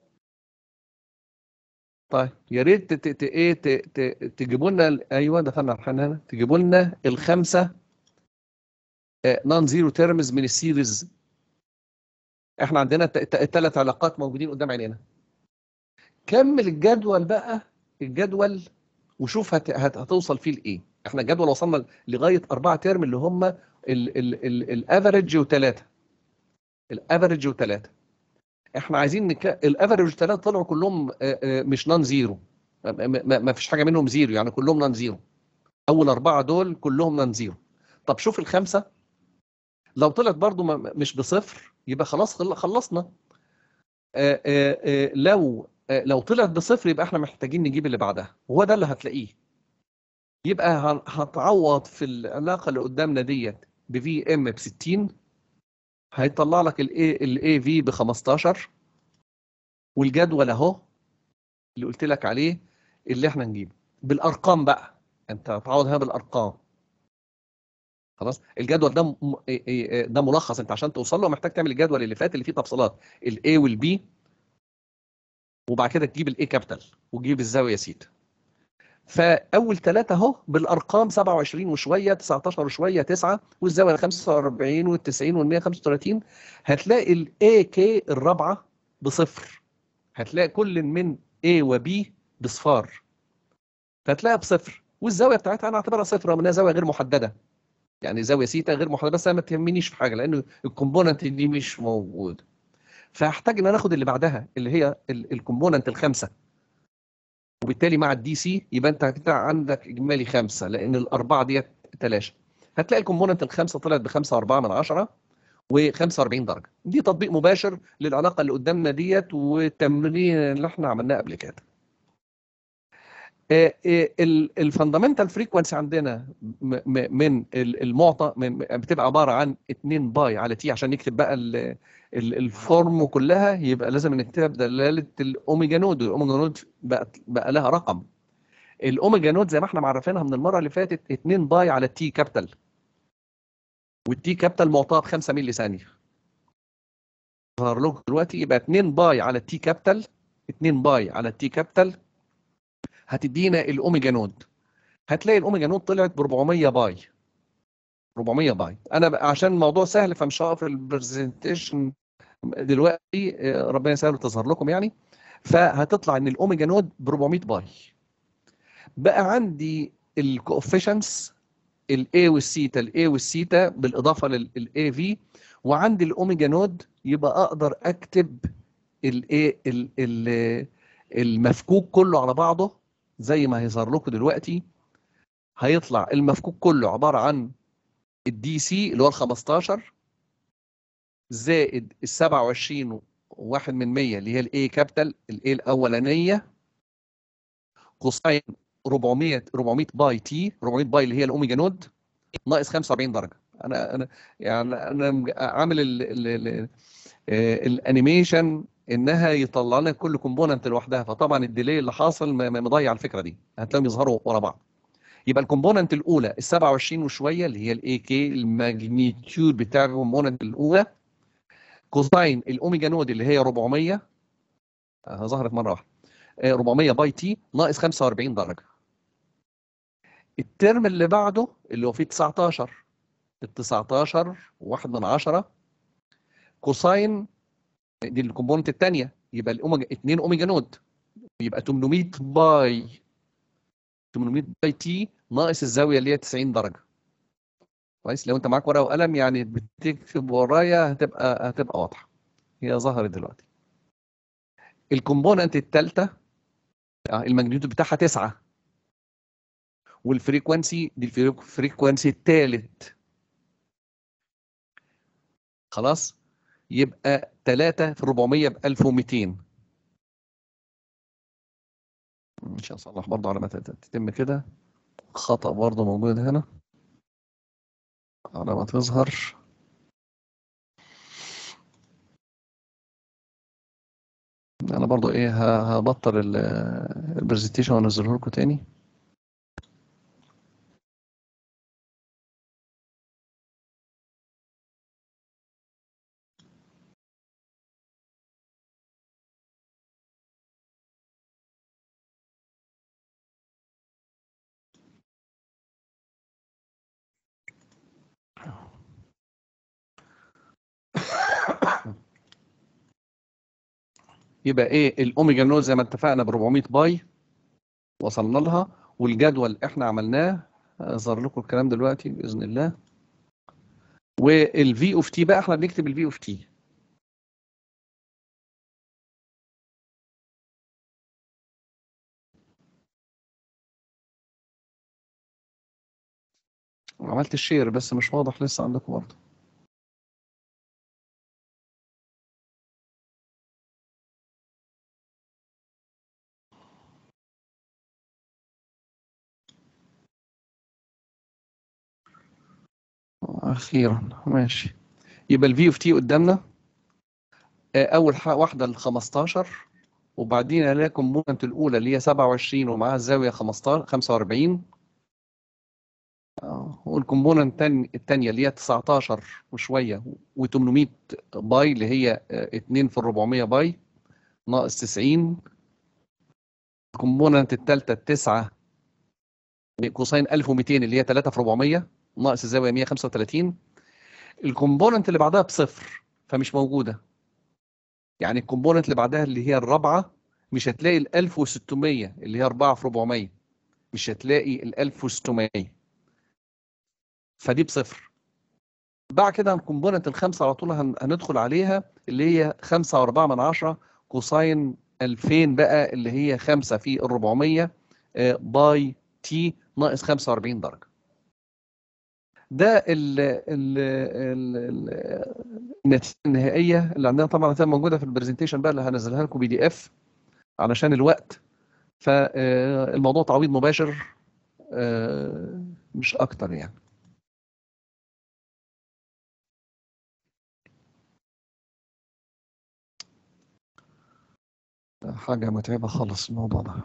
طيب يا ريت ت- ت- ايه ت- ت- تجيبوا لنا ال- ايوه دخلنا على الحل هنا تجيبوا لنا الخمسه نون زيرو تيرمز من السيريز احنا عندنا الثلاث علاقات موجودين قدام عينينا كمل الجدول بقى الجدول وشوف هت... هت... هتوصل فيه لايه احنا الجدول وصلنا لغايه اربعه ترم اللي هم الافريج وثلاثه الافريج وثلاثه احنا عايزين نك... الافريج وثلاثه طلعوا كلهم آه، آه، مش نون زيرو ما- ما ما فيش حاجه منهم زيرو يعني كلهم نون زيرو اول اربعه دول كلهم نون زيرو طب شوف الخمسه لو طلعت برضو ما- مش بصفر يبقى خلاص خل- خلصنا آه، آه، آه، لو آه، لو طلعت بصفر يبقى احنا محتاجين نجيب اللي بعدها وهو ده اللي هتلاقيه يبقى هن- هتعوض في العلاقه اللي قدامنا ديت بفي ام ب 60 هيطلع لك الاي الاي في ب 15 والجدول اهو اللي قلت لك عليه اللي احنا نجيبه بالارقام بقى انت هتعوض هنا بالارقام خلاص الجدول ده م... إيه- إيه- ده ملخص انت عشان توصل له محتاج تعمل الجدول اللي فات اللي فيه تفصيلات الاي والبي وبعد كده تجيب الاي كابيتال وتجيب الزاويه سيتا فاول ثلاثه اهو بالارقام 27 وشويه 19 وشويه 9 والزاويه 45 وال 90 وال 135 هتلاقي الاي كي الرابعه بصفر هتلاقي كل من A و B بصفار فهتلاقيها بصفر والزاويه بتاعتها انا اعتبرها صفر رغم انها زاويه غير محدده يعني زاويه سيتا غير محدده بس انا ما تهمنيش في حاجه لان الكومبوننت دي مش موجوده فهحتاج ان انا اخد اللي بعدها اللي هي الكومبوننت الخامسه وبالتالي مع الدي سي يبقى انت كده عندك اجمالي خمسه لان الاربعه ديت تلاشى هتلاقي الكومبوننت الخامسه طلعت ب 5.4 من 10 و45 درجه دي تطبيق مباشر للعلاقه اللي قدامنا ديت والتمرين اللي احنا عملناه قبل كده الفاندامنتال فريكونسي عندنا م- م- من ال- المعطى من بتبقى عباره عن 2 باي على تي عشان نكتب بقى ال- ال- الفورم كلها يبقى لازم نكتبها بدلاله الاوميجا نود الاوميجا نود بقى بقى لها رقم الاوميجا نود زي ما احنا معرفينها من المره اللي فاتت 2 باي على تي كابيتال والتي كابيتال معطاه ب 5 مللي ثانيه ظهر لكم دلوقتي يبقى 2 باي على التي كابيتال 2 باي على التي كابيتال هتدينا الاوميجا نود هتلاقي الاوميجا نود طلعت ب 400 باي 400 باي انا بقى عشان الموضوع سهل فمش هقف البرزنتيشن دلوقتي آه، ربنا يسهل تظهر لكم يعني فهتطلع ان الاوميجا نود ب 400 باي بقى عندي الكوفيشنتس الاي والسيتا الاي والسيتا بالاضافه للاي في وعندي الاوميجا نود يبقى اقدر اكتب الايه المفكوك كله على بعضه زي ما هيظهر لكم دلوقتي هيطلع المفكوك كله عباره عن الدي سي اللي هو ال 15 زائد ال 27 واحد من 100 اللي هي الاي كابيتال الاي الاولانيه كوساين 400 400 باي تي 400 باي اللي هي الاوميجا نود ناقص 45 درجه انا انا يعني انا عامل ال ال ال الانيميشن انها يطلع لنا كل كومبوننت لوحدها فطبعا الديلي اللي حاصل م- م- مضيع الفكره دي هتلاقيهم يظهروا ورا بعض يبقى الكومبوننت الاولى ال 27 وشويه اللي هي الاي كي الماجنيتيود بتاع الكومبوننت الاولى كوساين الاوميجا نود اللي هي 400 آه، ظهرت مره واحده آه، 400 باي تي ناقص 45 درجه الترم اللي بعده اللي هو فيه 19 ال 19 واحد من 10 كوساين دي الكومبوننت الثانيه يبقى الاوميجا 2 اوميجا نود يبقى 800 باي 800 باي تي ناقص الزاويه اللي هي 90 درجه كويس لو انت معاك ورقه وقلم يعني بتكتب ورايا هتبقى هتبقى واضحه هي ظهرت دلوقتي الكومبوننت الثالثه الماجنيتيود بتاعها 9 والفريكوانسي دي الفريكوانسي الثالث خلاص يبقى 3 في 400 ب 1200 مش هصلح برضه على ما تت- تتم كده خطأ برضه موجود هنا على ما تظهر انا برضه ايه ه- هبطل ال- البرزنتيشن وانزله لكم تاني يبقى ايه الاوميجا نود زي ما اتفقنا ب 400 باي وصلنا لها والجدول احنا عملناه اظهر لكم الكلام دلوقتي باذن الله والفي اوف تي بقى احنا بنكتب الفي اوف تي عملت الشير بس مش واضح لسه عندكم برضه اخيرا ماشي يبقى الفي اوف تي قدامنا آه، اول ح- واحده ال 15 وبعدين الاقي الكومبوننت الاولى اللي هي 27 ومعاها الزاويه 15 45 آه، والكومبوننت الثانيه اللي هي 19 وشويه و800 باي اللي هي 2 في 400 باي ناقص 90 الكومبوننت الثالثه التسعه كوساين 1200 اللي هي 3 في 400 ناقص الزاويه 135 الكومبوننت اللي بعدها بصفر فمش موجوده يعني الكومبوننت اللي بعدها اللي هي الرابعه مش هتلاقي ال 1600 اللي هي 4 في 400 مش هتلاقي ال 1600 فدي بصفر بعد كده الكومبوننت الخامسه على طول هن- هندخل عليها اللي هي 5 و4 من 10 كوساين 2000 بقى اللي هي 5 في ال 400 آه، باي تي ناقص 45 درجه ده ال ال ال ال النتيجه النهائيه اللي عندنا طبعا هتبقى موجوده في البرزنتيشن بقى اللي هنزلها لكم بي دي اف علشان الوقت فالموضوع تعويض مباشر آه، مش اكتر يعني حاجه متعبه خالص الموضوع ده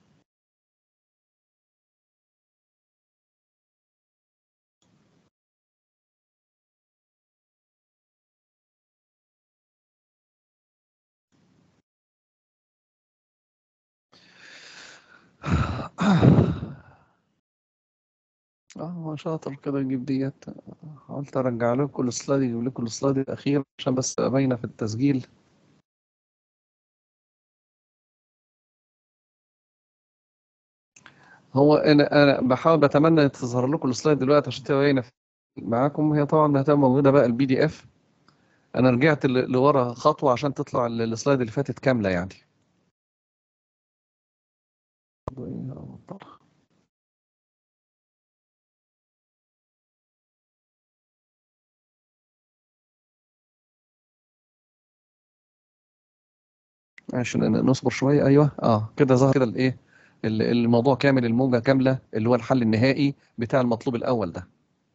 اه هو شاطر كده يجيب ديت حاولت ارجع لكم السلايد يجيب لكم السلايد الاخير عشان بس تبقى باينه في التسجيل هو انا انا بحاول بتمنى تظهر لكم السلايد دلوقتي عشان تبقى باينه معاكم هي طبعا هتبقى موجوده بقى البي دي اف انا رجعت ل- لورا خطوه عشان تطلع ال- السلايد اللي فاتت كامله يعني عشان نصبر شويه ايوه اه كده ظهر كده الايه ال- الموضوع كامل الموجه كامله اللي هو الحل النهائي بتاع المطلوب الاول ده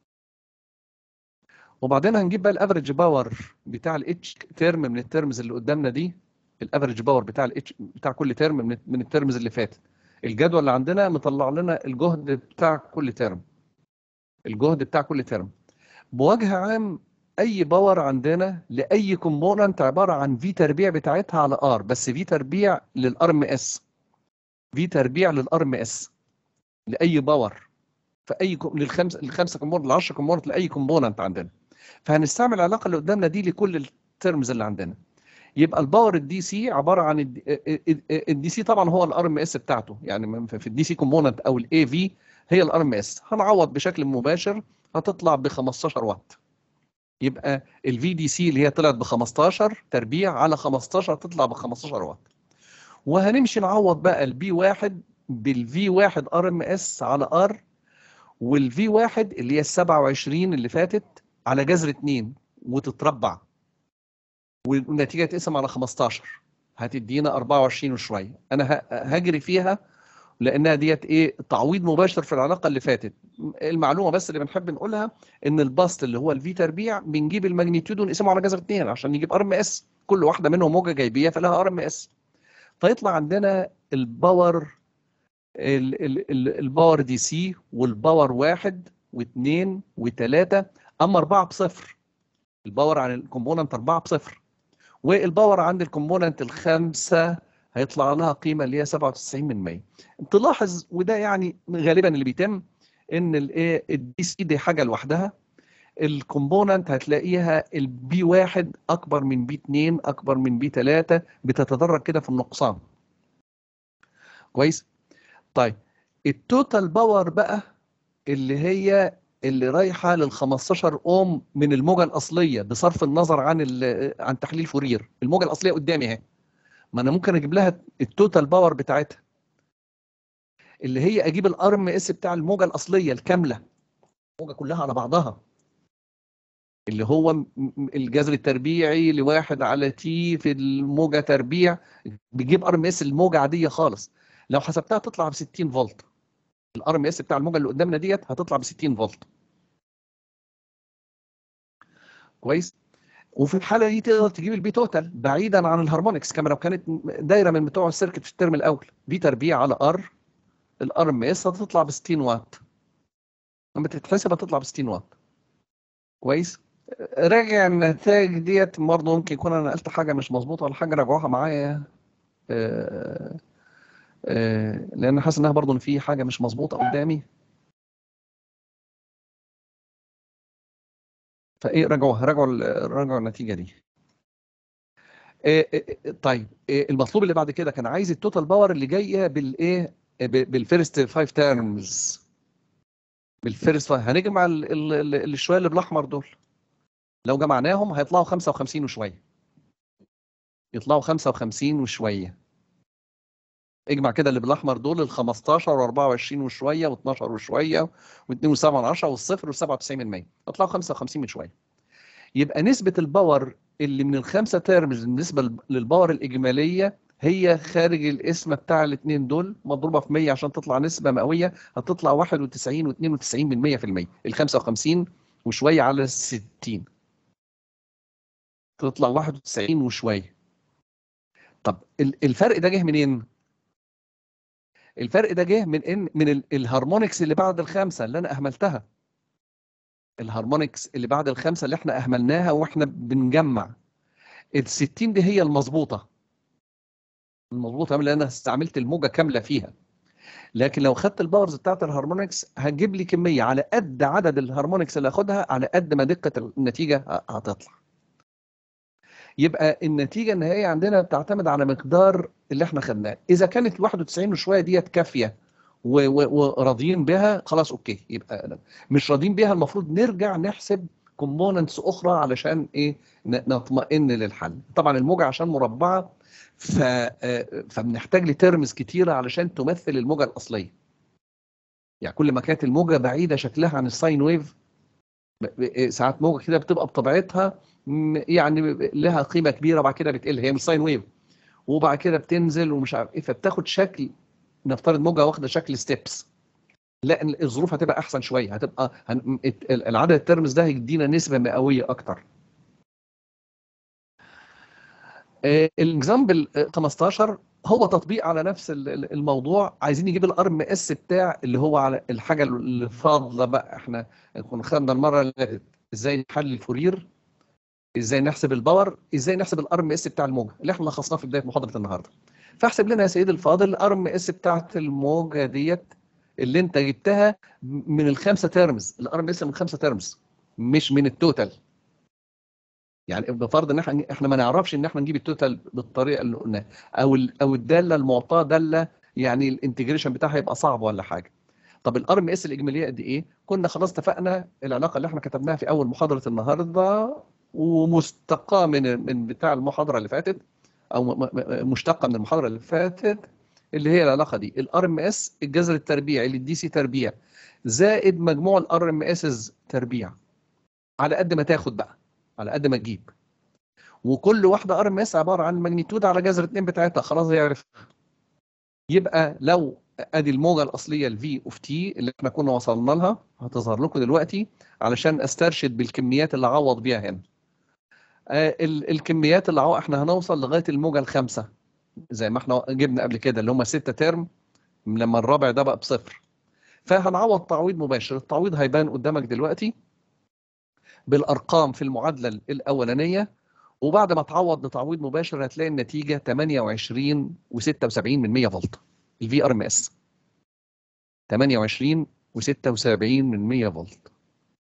وبعدين هنجيب بقى الافريج باور بتاع الاتش ترم من الترمز اللي قدامنا دي الافريج باور بتاع الاتش بتاع كل ترم من من الترمز اللي فاتت الجدول اللي عندنا مطلع لنا الجهد بتاع كل ترم الجهد بتاع كل ترم بوجه عام اي باور عندنا لاي كومبوننت عباره عن في تربيع بتاعتها على ار بس في تربيع للار ام اس في تربيع للار ام اس لاي باور فاي كو- للخمس الخمسه كومبوننت ل 10 كومبوننت لاي كومبوننت عندنا فهنستعمل العلاقه اللي قدامنا دي لكل الترمز اللي عندنا يبقى الباور الدي سي عباره عن الدي سي طبعا هو الار ام اس بتاعته يعني في الدي سي كومبوننت او الاي في هي الار ام اس هنعوض بشكل مباشر هتطلع ب 15 واط يبقى الفي دي سي اللي هي طلعت ب 15 تربيع على 15 تطلع ب 15 واط وهنمشي نعوض بقى البي واحد بالفي واحد ار ام اس على ار والفي واحد اللي هي ال 27 اللي فاتت على جذر 2 وتتربع والنتيجه تقسم على 15 هتدينا 24 وشويه انا ه- هجري فيها لانها ديت ايه تعويض مباشر في العلاقه اللي فاتت المعلومه بس اللي بنحب نقولها ان البسط اللي هو الفي تربيع بنجيب الماجنتيود ونقسمه على جذر 2 عشان نجيب ار ام اس كل واحده منهم موجه جايبيه فلها ار ام اس فيطلع عندنا الباور ال- ال- ال- الباور دي سي والباور واحد واثنين وثلاثة أما أربعة بصفر الباور عن الكومبوننت أربعة بصفر والباور عند الكومبوننت الخامسة هيطلع لها قيمة اللي هي 97 من 100 تلاحظ وده يعني غالبا اللي بيتم ان الايه الدي سي دي حاجة لوحدها الكومبوننت هتلاقيها البي واحد اكبر من بي 2 اكبر من بي 3 بتتدرج كده في النقصان كويس طيب التوتال باور بقى اللي هي اللي رايحه لل 15 اوم من الموجه الاصليه بصرف النظر عن ال- عن تحليل فورير الموجه الاصليه قدامي اهي ما انا ممكن اجيب لها التوتال باور بتاعتها اللي هي اجيب الار ام اس بتاع الموجه الاصليه الكامله الموجه كلها على بعضها اللي هو م- م- الجذر التربيعي لواحد على تي في الموجه تربيع بيجيب ار ام اس الموجه عاديه خالص لو حسبتها تطلع ب 60 فولت الار ام اس بتاع الموجه اللي قدامنا ديت هتطلع ب 60 فولت كويس وفي الحاله دي تقدر تجيب البي توتال بعيدا عن الهارمونكس كما لو كانت دايره من بتوع السيركت في الترم الاول بي تربيع على ار الار ام اس هتطلع ب 60 واط لما تتحسب هتطلع ب 60 واط كويس راجع النتائج ديت برضه ممكن يكون انا نقلت حاجه مش مظبوطه ولا حاجه راجعوها معايا آه، آه، لان حاسس انها برضه ان في حاجه مش مظبوطه قدامي فايه راجعوها راجعوا ال- راجعوا النتيجه دي آه، آه، آه، طيب آه، المطلوب اللي بعد كده كان عايز التوتال باور اللي جايه بالايه ب- بالفيرست فايف تيرمز بالفيرست فايف هنجمع ال- ال- ال- الشويه اللي بالاحمر دول لو جمعناهم هيطلعوا 55 وشويه يطلعوا 55 وشويه اجمع كده اللي بالاحمر دول ال 15 و24 وشويه و12 وشويه و2.7 من 10 والصفر و97 من 100 يطلعوا 55 من شويه يبقى نسبه الباور اللي من الخمسه تيرمز بالنسبه للباور الاجماليه هي خارج القسمه بتاع الاثنين دول مضروبه في 100 عشان تطلع نسبه مئويه هتطلع 91 و92 من 100 في المية ال 55 وشويه على ال 60 تطلع 91 وشويه طب ال- الفرق ده جه منين؟ الفرق ده جه من ان من ال- الهارمونكس اللي بعد الخمسه اللي انا اهملتها الهارمونكس اللي بعد الخمسه اللي احنا اهملناها واحنا بنجمع ال 60 دي هي المظبوطه المظبوطه لان انا استعملت الموجه كامله فيها لكن لو خدت الباورز بتاعت الهارمونكس هتجيب لي كميه على قد عدد الهارمونكس اللي هاخدها على قد ما دقه النتيجه ه- هتطلع يبقى النتيجه النهائيه عندنا بتعتمد على مقدار اللي احنا خدناه اذا كانت 91 وشويه ديت كافيه و- و- وراضيين بها خلاص اوكي يبقى مش راضيين بيها المفروض نرجع نحسب كومبوننتس اخرى علشان ايه ن- نطمئن للحل طبعا الموجه عشان مربعه ف آه، فبنحتاج لترمز كتيره علشان تمثل الموجه الاصليه يعني كل ما كانت الموجه بعيده شكلها عن الساين ويف ب- ب- ساعات موجه كده بتبقى بطبيعتها م- يعني لها قيمه كبيره وبعد كده بتقل هي مش ساين ويف وبعد كده بتنزل ومش عارف ايه فبتاخد شكل نفترض موجه واخده شكل ستيبس لا ال- الظروف هتبقى احسن شويه هتبقى هن... ال- العدد الترمز ده هيدينا نسبه مئويه اكتر الاكزامبل 15 هو تطبيق على نفس ال- ال- الموضوع عايزين نجيب الار ام اس بتاع اللي هو على الحاجه اللي فاضله بقى احنا كنا خدنا المره اللي فاتت ازاي نحلل الفورير ازاي نحسب الباور ازاي نحسب الار ام اس بتاع الموجه اللي احنا لخصناه في بدايه محاضره النهارده فاحسب لنا يا سيدي الفاضل الار ام اس بتاعت الموجه ديت اللي انت جبتها من الخمسه تيرمز الار ام اس من الخمسه تيرمز مش من التوتال يعني بفرض ان احنا احنا ما نعرفش ان احنا نجيب التوتال بالطريقه اللي قلناها او ال- او الداله المعطاه داله يعني الانتجريشن بتاعها يبقى صعب ولا حاجه طب الار م اس الاجماليه قد ايه كنا خلاص اتفقنا العلاقه اللي احنا كتبناها في اول محاضره النهارده ومستقاه من من بتاع المحاضره اللي فاتت او م- م- مشتقه من المحاضره اللي فاتت اللي هي العلاقه دي الار ام اس الجذر التربيعي للدي سي تربيع زائد مجموع الار ام اس تربيع على قد ما تاخد بقى على قد ما تجيب وكل واحده ار ام اس عباره عن ماجنتيود على جذر 2 بتاعتها خلاص يعرف يبقى لو ادي الموجه الاصليه الفي اوف تي اللي احنا كنا وصلنا لها هتظهر لكم دلوقتي علشان استرشد بالكميات اللي اعوض بيها هنا آه، ال- الكميات اللي عو... احنا هنوصل لغايه الموجه الخامسه زي ما احنا جبنا قبل كده اللي هم ستة ترم لما الرابع ده بقى بصفر فهنعوض تعويض مباشر التعويض هيبان قدامك دلوقتي بالارقام في المعادله الاولانيه وبعد ما تعوض بتعويض مباشر هتلاقي النتيجه 28 و76 من 100 فولت الفي ار ام اس 28 و76 من 100 فولت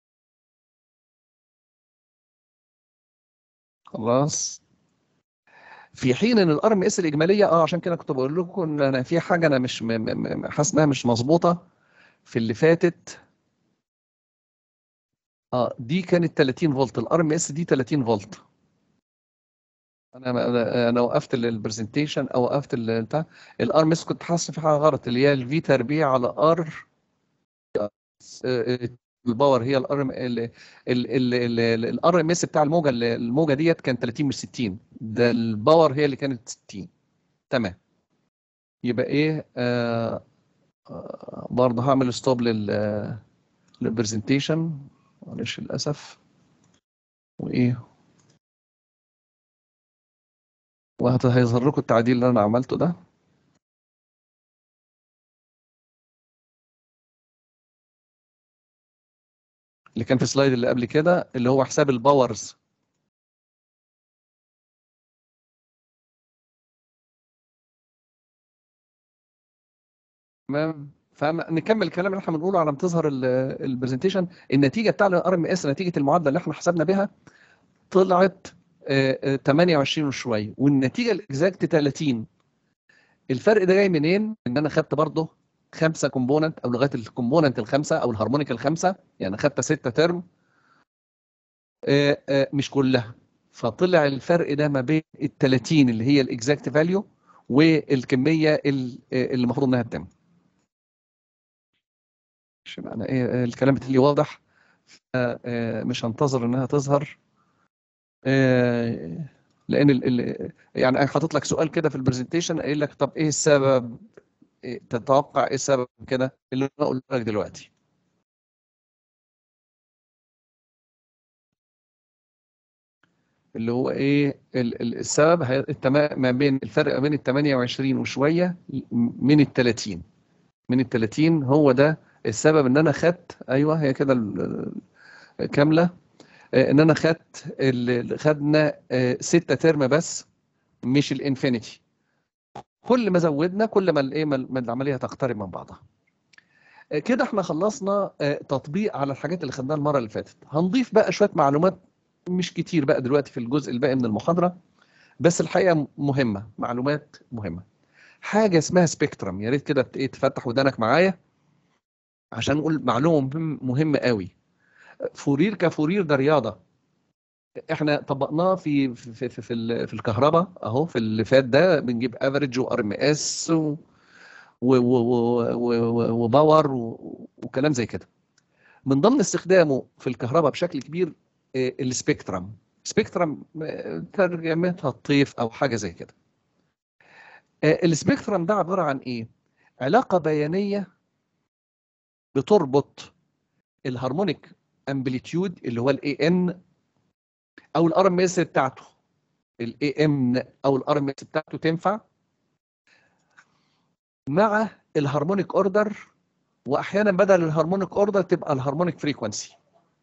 خلاص في حين ان الار ام اس الاجماليه اه عشان كده كنت بقول لكم ان انا في حاجه انا مش م- م- م- حاسس انها مش مظبوطه في اللي فاتت اه دي كانت 30 فولت الار ام اس دي 30 فولت انا انا أنا وقفت البرزنتيشن او وقفت ال- بتاع الار ام اس كنت حاسس في حاجه غلط اللي هي الفي تربيع على ار الباور هي الار ام الار ام اس بتاع الموجه الموجه ديت كان 30 مش 60 ده الباور هي اللي كانت 60 تمام يبقى ايه آه آه برضه هعمل ستوب لل للبرزنتيشن معلش للاسف وايه وهيظهر لكم التعديل اللي انا عملته ده اللي كان في السلايد اللي قبل كده اللي هو حساب الباورز تمام فنكمل الكلام اللي احنا بنقوله على ما تظهر البرزنتيشن النتيجه بتاع الار ام اس نتيجه المعادله اللي احنا حسبنا بها طلعت آه، آه، 28 وشويه والنتيجه الاكزاكت 30 الفرق ده جاي منين؟ ان انا خدت برضه خمسه كومبوننت او لغايه الكومبوننت الخمسه او الهارمونيك الخمسه يعني خدت سته ترم آه، آه، مش كلها فطلع الفرق ده ما بين ال 30 اللي هي الاكزاكت فاليو والكميه ال- آه، اللي المفروض انها تتم مش معنى ايه آه، الكلام بتاعي واضح آه، آه، مش هنتظر انها تظهر آه، لان ال ال يعني انا حاطط لك سؤال كده في البرزنتيشن قايل لك طب ايه السبب إيه تتوقع ايه السبب كده اللي انا قلت لك دلوقتي اللي هو ايه ال- ال- السبب هي التما- ما بين الفرق ما بين ال 28 وشويه من ال 30 من ال 30 هو ده السبب ان انا خدت ايوه هي كده ال- كامله آه، ان انا خدت ال- خدنا آه، ستة ترم بس مش الانفينيتي كل ما زودنا كل ما الايه ما ما العمليه تقترب من بعضها آه، كده احنا خلصنا آه، تطبيق على الحاجات اللي خدناها المره اللي فاتت هنضيف بقى شويه معلومات مش كتير بقى دلوقتي في الجزء الباقي من المحاضره بس الحقيقه مهمه معلومات مهمه حاجه اسمها سبيكترم يا ريت كده ت- إيه تفتح ودانك معايا عشان نقول معلومه مهم مهمه قوي فورير كفورير ده رياضه احنا طبقناه في في في في, ال- في الكهرباء اهو في اللي فات ده بنجيب افريج وار ام اس وباور و- وكلام زي كده من ضمن استخدامه في الكهرباء بشكل كبير آه، السبيكترم سبيكترم آه، ترجمتها الطيف او حاجه زي كده آه، السبيكترم ده عباره عن ايه علاقه بيانيه بتربط الهارمونيك امبليتيود اللي هو الاي ان او الار ام اس بتاعته الاي ام او الار ام اس بتاعته تنفع مع الهارمونيك اوردر واحيانا بدل الهارمونيك اوردر تبقى الهارمونيك فريكوانسي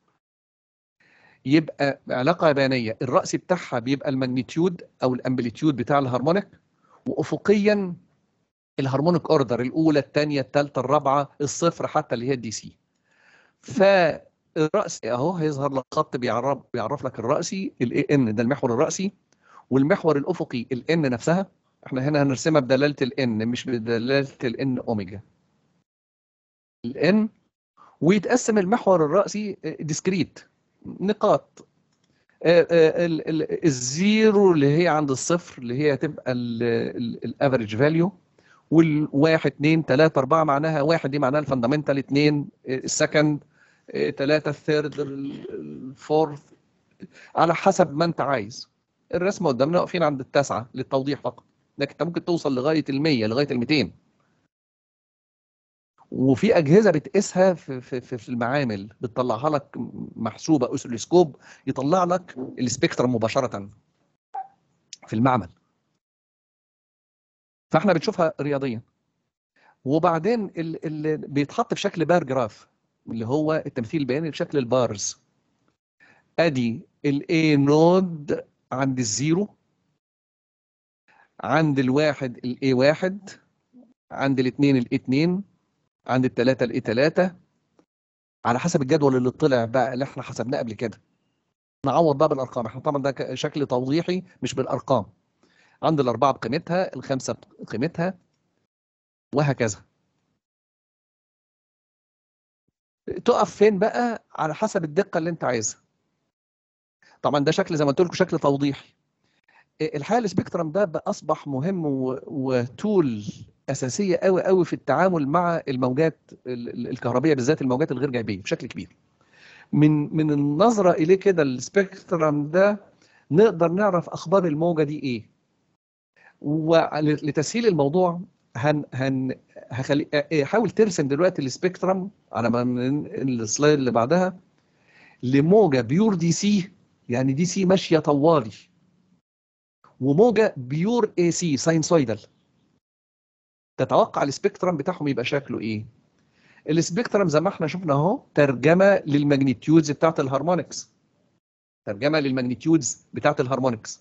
يبقى علاقه بيانيه الراس بتاعها بيبقى الماجنتيود او الامبليتيود بتاع الهارمونيك وافقيا الهارمونيك اوردر الاولى الثانيه الثالثه الرابعه الصفر حتى اللي هي الدي سي فالراس اهو هيظهر لك خط بيعرف بيعرف لك الراسي الاي ان ده المحور الراسي والمحور الافقي الان نفسها احنا هنا هنرسمها بدلاله الان مش بدلاله الان اوميجا الان ويتقسم المحور الراسي ديسكريت نقاط آه، آه، ال- ال- الزيرو اللي هي عند الصفر اللي هي هتبقى الافريج فاليو والواحد اثنين ثلاثة أربعة معناها واحد دي معناها الفندامنتال اثنين السكند ثلاثة الثيرد الفورث على حسب ما أنت عايز الرسمة قدامنا واقفين عند التاسعة للتوضيح فقط لكن أنت ممكن توصل لغاية ال 100 لغاية ال 200 وفي اجهزه بتقيسها في في في في المعامل بتطلعها لك محسوبه اوسيلوسكوب يطلع لك السبيكترم مباشره في المعمل فاحنا بنشوفها رياضيا وبعدين اللي بيتحط في شكل بار جراف اللي هو التمثيل البياني بشكل البارز ادي الاي نود عند الزيرو عند الواحد الاي واحد عند الاثنين الاي اتنين عند الثلاثة الاي ثلاثة على حسب الجدول اللي طلع بقى اللي احنا حسبناه قبل كده نعوض بقى بالارقام احنا طبعا ده شكل توضيحي مش بالارقام عند الاربعه بقيمتها الخمسه بقيمتها وهكذا تقف فين بقى على حسب الدقه اللي انت عايزها طبعا ده شكل زي ما قلت لكم شكل توضيحي الحقيقه السبيكترم ده بقى اصبح مهم وتول اساسيه قوي قوي في التعامل مع الموجات الكهربيه بالذات الموجات الغير جايبيه بشكل كبير من من النظره اليه كده السبيكترم ده نقدر نعرف اخبار الموجه دي ايه ولتسهيل الموضوع هن هن هخلي حاول ترسم دلوقتي السبيكترم على ما السلايد اللي بعدها لموجه بيور دي سي يعني دي سي ماشيه طوالي وموجه بيور اي سي ساينسويدال تتوقع السبيكترم بتاعهم يبقى شكله ايه السبيكترم زي ما احنا شفنا اهو ترجمه للماجنتيودز بتاعت الهارمونكس ترجمه للماجنتيودز بتاعت الهارمونكس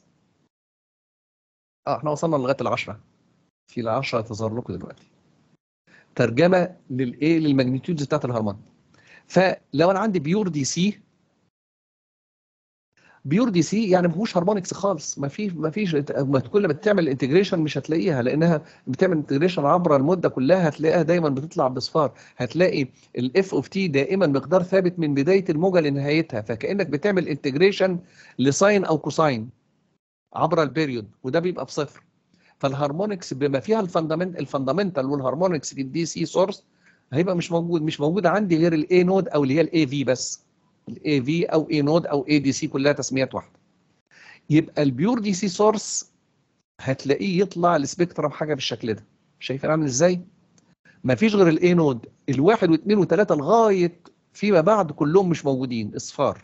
اه احنا وصلنا لغايه العشرة في العشرة تظهر لكم دلوقتي ترجمه للايه للماجنتيودز بتاعت الهارمون فلو انا عندي بيور دي سي بيور دي سي يعني ما فيهوش هارمونكس خالص ما في ما فيش كل ما تعمل انتجريشن مش هتلاقيها لانها بتعمل انتجريشن عبر المده كلها هتلاقيها دايما بتطلع بصفار هتلاقي الاف اوف تي دائما مقدار ثابت من بدايه الموجه لنهايتها فكانك بتعمل انتجريشن لساين او كوساين عبر البيريود وده بيبقى بصفر فالهارمونكس بما فيها الفندمنت الفندمنتال والهارمونكس في الدي سي سورس هيبقى مش موجود مش موجود عندي غير الاي نود او اللي هي الاي في بس الاي في او اي نود او اي دي سي كلها تسميات واحده يبقى البيور دي سي سورس هتلاقيه يطلع السبيكترم حاجه بالشكل ده شايفين عامل ازاي ما فيش غير الاي نود الواحد واثنين وثلاثه لغايه فيما بعد كلهم مش موجودين اصفار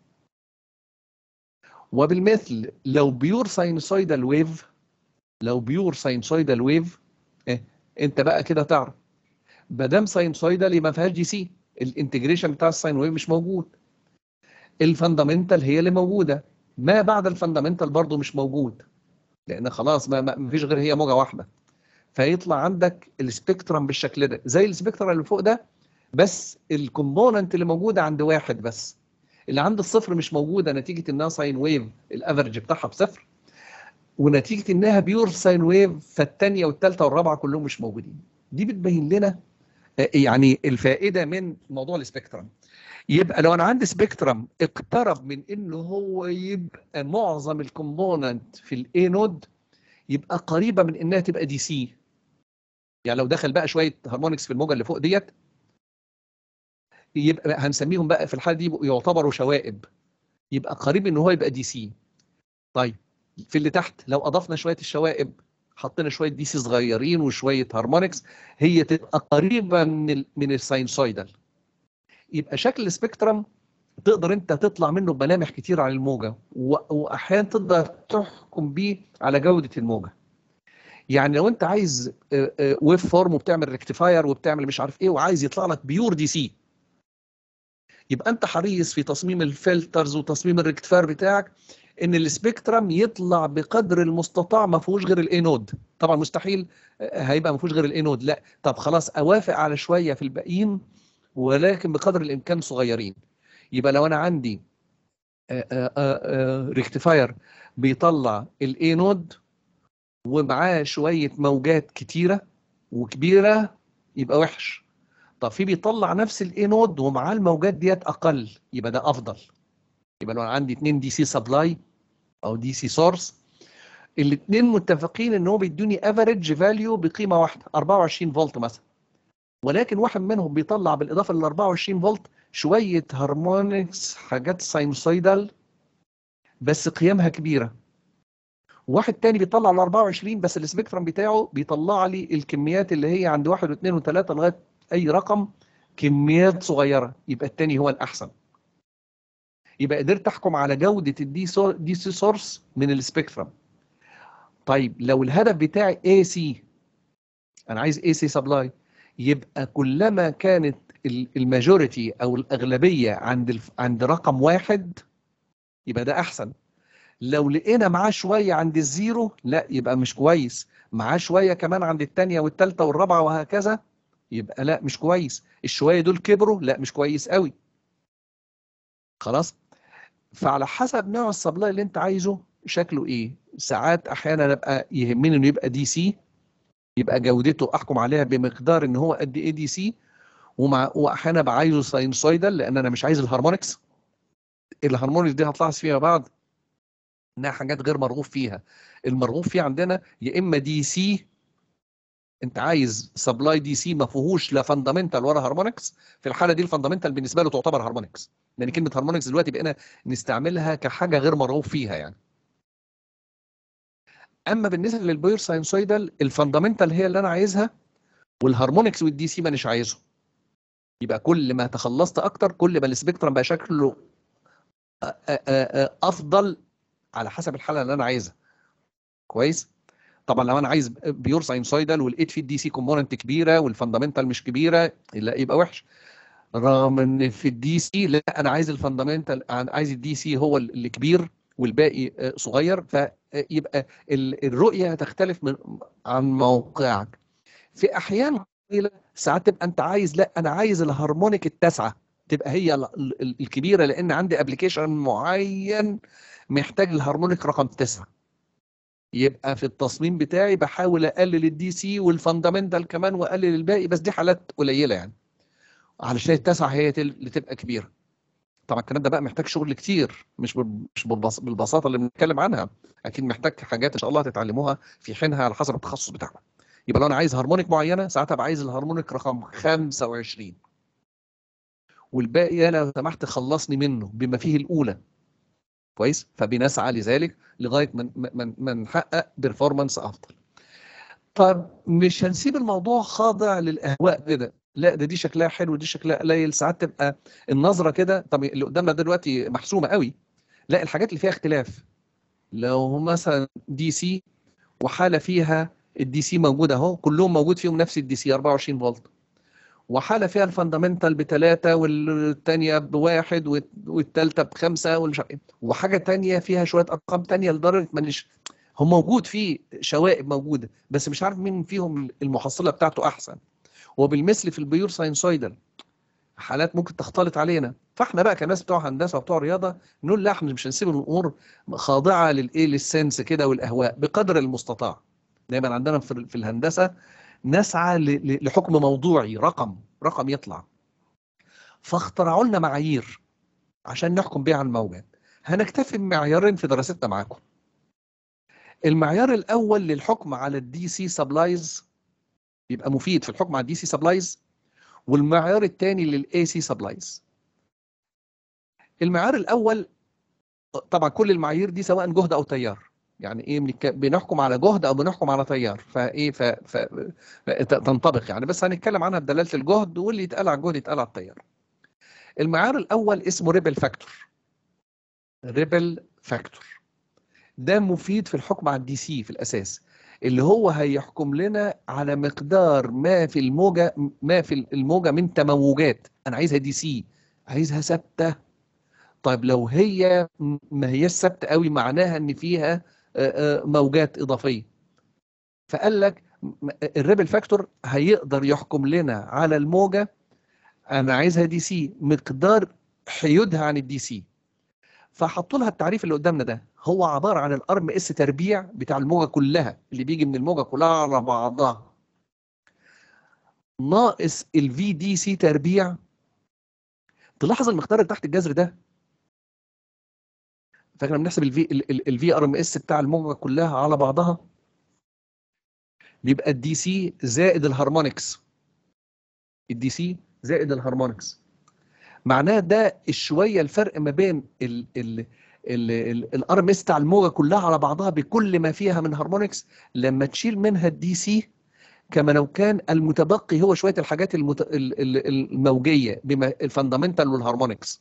وبالمثل لو بيور ساينوسويدال ويف لو بيور ساينوسويدال ويف إيه؟ انت بقى كده تعرف ما دام ساينوسويدال ما فيهاش دي سي الانتجريشن بتاع الساين ويف مش موجود الفندامنتال هي اللي موجوده ما بعد الفندامنتال برضه مش موجود لان خلاص ما, ما فيش غير هي موجه واحده فيطلع عندك السبيكترم بالشكل ده زي السبيكترم اللي فوق ده بس الكومبوننت اللي موجوده عند واحد بس اللي عند الصفر مش موجوده نتيجه انها ساين ويف الافرج بتاعها بصفر ونتيجه انها بيور ساين ويف فالثانيه والثالثه والرابعه كلهم مش موجودين دي بتبين لنا يعني الفائده من موضوع السبيكترم يبقى لو انا عندي سبيكترم اقترب من انه هو يبقى معظم الكومبوننت في الاي نود يبقى قريبه من انها تبقى دي سي يعني لو دخل بقى شويه هارمونكس في الموجه اللي فوق ديت يبقى هنسميهم بقى في الحاله دي يعتبروا شوائب يبقى قريب ان هو يبقى دي سي طيب في اللي تحت لو اضفنا شويه الشوائب حطينا شويه دي سي صغيرين وشويه هارمونكس هي تبقى قريبه من ال من الساينسويدال يبقى شكل السبيكترم تقدر انت تطلع منه بملامح كتير عن الموجه واحيانا تقدر تحكم بيه على جوده الموجه يعني لو انت عايز ويف فورم وبتعمل ريكتيفاير وبتعمل مش عارف ايه وعايز يطلع لك بيور دي سي يبقى انت حريص في تصميم الفلترز وتصميم الريكتيفاير بتاعك ان السبيكترم يطلع بقدر المستطاع ما فيهوش غير الاي نود طبعا مستحيل هيبقى ما فيهوش غير الاي نود لا طب خلاص اوافق على شويه في الباقيين ولكن بقدر الامكان صغيرين يبقى لو انا عندي ريكتيفاير بيطلع الاي نود ومعاه شويه موجات كتيره وكبيره يبقى وحش طب في بيطلع نفس الاي نود ومعاه الموجات ديت اقل يبقى ده افضل يبقى لو انا عندي 2 دي سي سبلاي او دي سي سورس الاثنين متفقين ان هو بيدوني افريج فاليو بقيمه واحده 24 فولت مثلا ولكن واحد منهم بيطلع بالاضافه لل 24 فولت شويه هارمونكس حاجات ساينوسويدال بس قيمها كبيره واحد تاني بيطلع ال 24 بس السبيكترم بتاعه بيطلع لي الكميات اللي هي عند واحد واثنين وثلاثه لغايه اي رقم كميات صغيره يبقى الثاني هو الاحسن يبقى قدرت احكم على جوده الدي دي سي سورس من السبيكترم طيب لو الهدف بتاعي اي سي انا عايز اي سي سبلاي يبقى كلما كانت الماجوريتي او الاغلبيه عند عند رقم واحد يبقى ده احسن لو لقينا معاه شويه عند الزيرو لا يبقى مش كويس معاه شويه كمان عند الثانيه والثالثه والرابعه وهكذا يبقى لا مش كويس الشويه دول كبروا لا مش كويس قوي خلاص فعلى حسب نوع السبلاي اللي انت عايزه شكله ايه ساعات احيانا ابقى يهمني انه يبقى دي سي يبقى جودته احكم عليها بمقدار ان هو قد ايه دي سي ومع واحيانا ابقى عايزه ساينسويدال لان انا مش عايز الهارمونكس الهارمونكس دي هتلاحظ فيما بعد انها حاجات غير مرغوب فيها المرغوب فيه عندنا يا اما دي سي انت عايز سبلاي دي سي ما فيهوش لا فاندامنتال ولا هارمونكس في الحاله دي الفاندامنتال بالنسبه له تعتبر هارمونكس لان كلمه هارمونكس دلوقتي بقينا نستعملها كحاجه غير مرغوب فيها يعني اما بالنسبه للبوير ساينسويدال الفاندامنتال هي اللي انا عايزها والهارمونكس والدي سي مانيش عايزه يبقى كل ما تخلصت اكتر كل ما السبيكترم بقى شكله افضل على حسب الحاله اللي انا عايزها كويس طبعا لو انا عايز بيور ساينسويدال والايت في الدي سي كومبوننت كبيره والفاندامنتال مش كبيره لا يبقى وحش رغم ان في الدي سي لا انا عايز الفاندامنتال عايز الدي سي هو اللي كبير والباقي صغير فيبقى الرؤيه تختلف من عن موقعك في احيان قليله ساعات تبقى انت عايز لا انا عايز الهارمونيك التاسعه تبقى هي الكبيره لان عندي ابلكيشن معين محتاج الهارمونيك رقم تسعه يبقى في التصميم بتاعي بحاول اقلل الدي سي والفاندامنتال كمان واقلل الباقي بس دي حالات قليله يعني علشان التاسعه هي اللي تبقى كبيره طبعا الكلام ده بقى محتاج شغل كتير مش مش بالبساطه اللي بنتكلم عنها اكيد محتاج حاجات ان شاء الله تتعلموها في حينها على حسب التخصص بتاعنا يبقى لو انا عايز هارمونيك معينه ساعتها ابقى عايز الهارمونيك رقم 25 والباقي لو سمحت خلصني منه بما فيه الاولى كويس فبنسعى لذلك لغايه ما من من نحقق بيرفورمانس افضل طب مش هنسيب الموضوع خاضع للاهواء كده لا ده دي شكلها حلو ودي شكلها قليل ساعات تبقى النظره كده طب اللي قدامنا دلوقتي محسومه قوي لا الحاجات اللي فيها اختلاف لو مثلا دي سي وحاله فيها الدي سي موجود اهو كلهم موجود فيهم نفس الدي سي 24 فولت وحاله فيها الفاندامنتال بثلاثه والثانيه بواحد والثالثه بخمسه والمش وحاجه ثانيه فيها شويه ارقام ثانيه لدرجه ما هو موجود فيه شوائب موجوده بس مش عارف مين فيهم المحصله بتاعته احسن وبالمثل في البيور ساينسويدال حالات ممكن تختلط علينا فاحنا بقى كناس بتوع هندسه وبتوع رياضه نقول لا احنا مش هنسيب الامور خاضعه للايه للسنس كده والاهواء بقدر المستطاع دايما عندنا في الهندسه نسعى لحكم موضوعي رقم رقم يطلع فاخترعوا لنا معايير عشان نحكم بيها على الموجات هنكتفي بمعيارين في دراستنا معاكم المعيار الاول للحكم على الدي سي سبلايز يبقى مفيد في الحكم على الدي سي سبلايز والمعيار الثاني للاي سي سبلايز المعيار الاول طبعا كل المعايير دي سواء جهد او تيار يعني ايه بنحكم على جهد او بنحكم على تيار فايه ف... ف... تنطبق يعني بس هنتكلم عنها بدلاله الجهد واللي يتقال على الجهد يتقال على التيار المعيار الاول اسمه ريبل فاكتور ريبل فاكتور ده مفيد في الحكم على الدي سي في الاساس اللي هو هيحكم لنا على مقدار ما في الموجه ما في الموجه من تموجات انا عايزها دي سي عايزها ثابته طيب لو هي ما هيش ثابته قوي معناها ان فيها موجات اضافيه فقال لك الريبل فاكتور هيقدر يحكم لنا على الموجه انا عايزها دي سي مقدار حيودها عن الدي سي فحطوا لها التعريف اللي قدامنا ده هو عباره عن الارم اس تربيع بتاع الموجه كلها اللي بيجي من الموجه كلها على بعضها ناقص الفي دي سي تربيع تلاحظ المقدار اللي تحت الجذر ده فاحنا بنحسب الفي الفي ار ام اس بتاع الموجه كلها على بعضها بيبقى الدي سي زائد الهارمونكس الدي سي زائد الهارمونكس معناه ده الشويه الفرق ما بين الار ام اس بتاع الموجه كلها على بعضها بكل ما فيها من هارمونكس لما تشيل منها الدي سي كما لو كان المتبقي هو شويه الحاجات المت... ال- ال- الموجيه بما الفاندامنتال والهارمونكس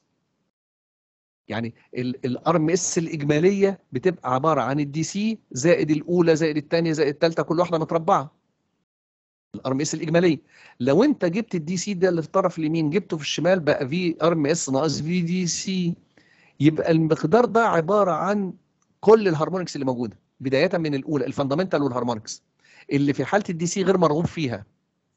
يعني الار ام اس الاجماليه بتبقى عباره عن الدي سي زائد الاولى زائد الثانيه زائد الثالثه كل واحده متربعه الار ام اس الاجماليه لو انت جبت الدي سي ده اللي في الطرف اليمين جبته في الشمال بقى في ار ام اس ناقص في دي سي يبقى المقدار ده عباره عن كل الهارمونكس اللي موجوده بدايه من الاولى الفاندامنتال والهارمونكس اللي في حاله الدي سي غير مرغوب فيها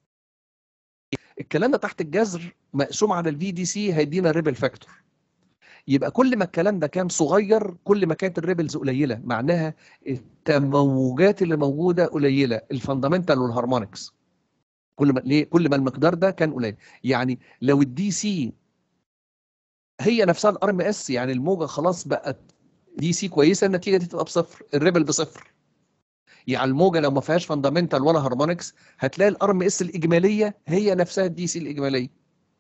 الكلام ده تحت الجذر مقسوم على الفي دي سي هيدينا الريبل فاكتور يبقى كل ما الكلام ده كان صغير كل ما كانت الريبلز قليله معناها التموجات اللي موجوده قليله الفاندامنتال والهارمونكس كل ما ليه كل ما المقدار ده كان قليل يعني لو الدي سي هي نفسها الار ام اس يعني الموجه خلاص بقت دي سي كويسه النتيجه دي تبقى بصفر الريبل بصفر يعني الموجه لو ما فيهاش فاندامنتال ولا هارمونكس هتلاقي الار ام اس الاجماليه هي نفسها الدي سي الاجماليه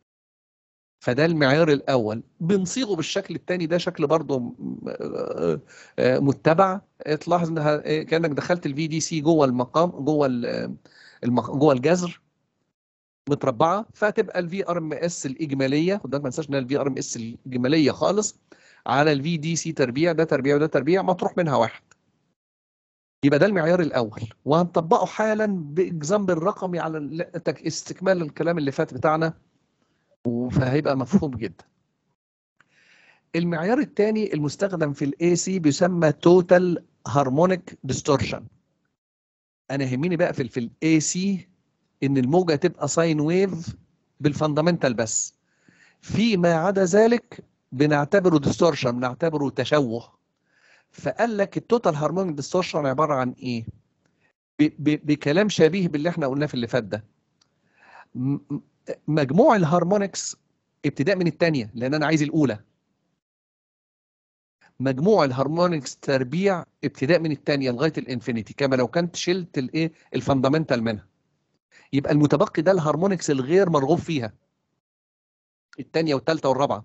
فده المعيار الاول بنصيغه بالشكل الثاني ده شكل برضه م- آه، آه، متبع تلاحظ انها آه، كانك دخلت الفي دي سي جوه المقام جوه ال- المق- جوه الجذر متربعه فهتبقى الفي ار ام اس الاجماليه خد بالك ما تنساش انها الفي ار ام اس الاجماليه خالص على الفي دي سي تربيع ده تربيع وده تربيع مطروح منها واحد يبقى ده المعيار الاول وهنطبقه حالا باكزامبل رقمي على ال- تك- استكمال الكلام اللي فات بتاعنا فهيبقى مفهوم جدا المعيار الثاني المستخدم في الاي سي بيسمى توتال هارمونيك ديستورشن انا يهمني بقى في في الاي سي ان الموجه تبقى ساين ويف بالفاندامنتال بس فيما عدا ذلك بنعتبره ديستورشن بنعتبره تشوه فقال لك التوتال هارمونيك ديستورشن عباره عن ايه ب- ب- بكلام شبيه باللي احنا قلناه في اللي فات ده م- م- مجموع الهارمونكس ابتداء من الثانيه لان انا عايز الاولى مجموع الهارمونكس تربيع ابتداء من الثانيه لغايه الانفينيتي كما لو كنت شلت الايه الفاندامنتال منها يبقى المتبقي ده الهارمونكس الغير مرغوب فيها الثانيه والثالثه والرابعه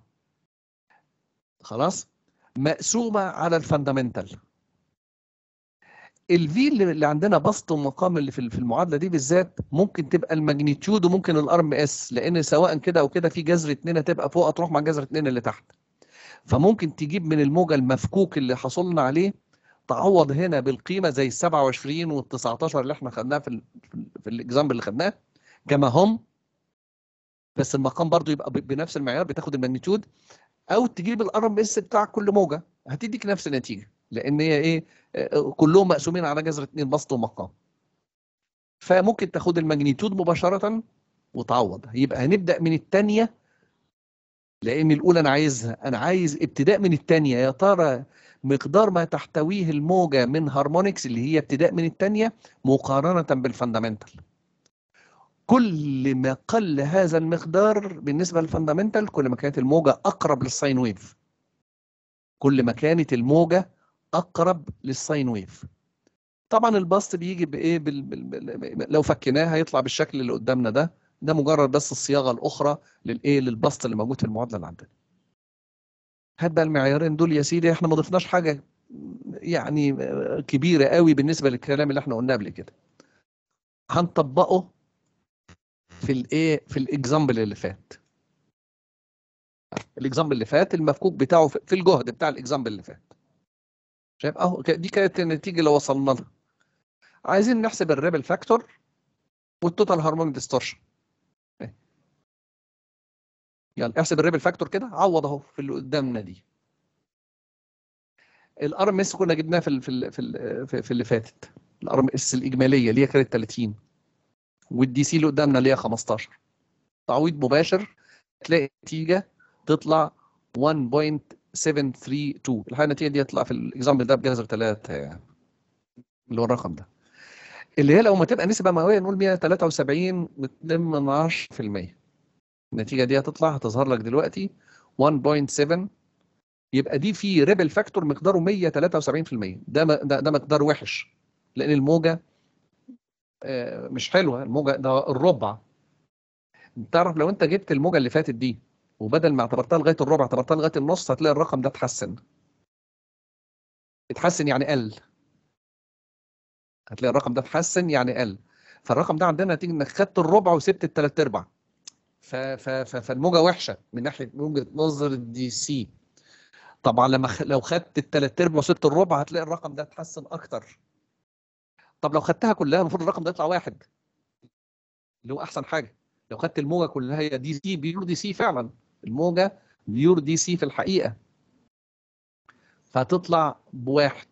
خلاص مقسومه على الفاندامنتال الفي اللي اللي عندنا بسط ومقام اللي في في المعادله دي بالذات ممكن تبقى الماجنتيود وممكن الار ام اس لان سواء كده او كده في جذر اتنين هتبقى فوق تروح مع جذر اتنين اللي تحت فممكن تجيب من الموجه المفكوك اللي حصلنا عليه تعوض هنا بالقيمه زي ال 27 وال 19 اللي احنا خدناها في ال في الاكزامبل اللي خدناه كما هم بس المقام برضو يبقى ب- بنفس المعيار بتاخد الماجنتيود او تجيب الار ام اس بتاع كل موجه هتديك نفس النتيجه لان هي ايه آه، كلهم مقسومين على جذر اتنين بسط ومقام فممكن تاخد الماجنتيود مباشره وتعوض يبقى هنبدا من الثانيه لان الاولى انا عايزها انا عايز ابتداء من الثانيه يا ترى مقدار ما تحتويه الموجه من هارمونكس اللي هي ابتداء من الثانيه مقارنه بالفاندامنتال كل ما قل هذا المقدار بالنسبه للفاندامنتال كل ما كانت الموجه اقرب للساين ويف كل ما كانت الموجه اقرب للساين ويف طبعا البسط بيجي بايه بال... بال... بال... لو فكناه هيطلع بالشكل اللي قدامنا ده ده مجرد بس الصياغه الاخرى للايه للبسط اللي موجود في المعادله اللي عندنا هات بقى المعيارين دول يا سيدي احنا ما ضفناش حاجه يعني كبيره قوي بالنسبه للكلام اللي احنا قلناه قبل كده هنطبقه في الايه في الاكزامبل اللي فات الاكزامبل اللي فات المفكوك بتاعه في في الجهد بتاع الاكزامبل اللي فات شايف اهو ك- دي كانت النتيجه اللي وصلنا لها عايزين نحسب الريبل فاكتور والتوتال هارمونيك ديستورشن يلا احسب الريبل فاكتور كده عوض اهو في اللي قدامنا دي الار ام اس كنا جبناها في ال في ال في ال في- في اللي فاتت الار ام اس الاجماليه اللي هي كانت 30 والدي سي اللي قدامنا اللي هي 15 تعويض مباشر تلاقي نتيجه تطلع 1.732 الحقيقه النتيجه دي هتطلع في الاكزامبل ده بجذر 3 يعني اللي هو الرقم ده اللي هي لو ما تبقى نسبه مئويه نقول 173 من 10% النتيجه دي هتطلع هتظهر لك دلوقتي 1.7 يبقى دي في ريبل فاكتور مقداره 173% ده م- ده, ده مقدار وحش لان الموجه آه، مش حلوه الموجه ده الربع تعرف لو انت جبت الموجه اللي فاتت دي وبدل ما اعتبرتها لغايه الربع اعتبرتها لغايه النص هتلاقي الرقم ده اتحسن اتحسن يعني قل هتلاقي الرقم ده اتحسن يعني قل فالرقم ده عندنا نتيجه انك خدت الربع وسبت الثلاث ارباع ف- ف- ف- فالموجه وحشه من ناحيه وجهه نظر الدي سي طبعا لما خ- لو خدت الثلاث ارباع وسبت الربع هتلاقي الرقم ده اتحسن اكتر طب لو خدتها كلها المفروض الرقم ده يطلع واحد اللي هو احسن حاجه لو خدت الموجه كلها هي دي سي بيور دي سي فعلا الموجه بيور دي سي في الحقيقه فهتطلع بواحد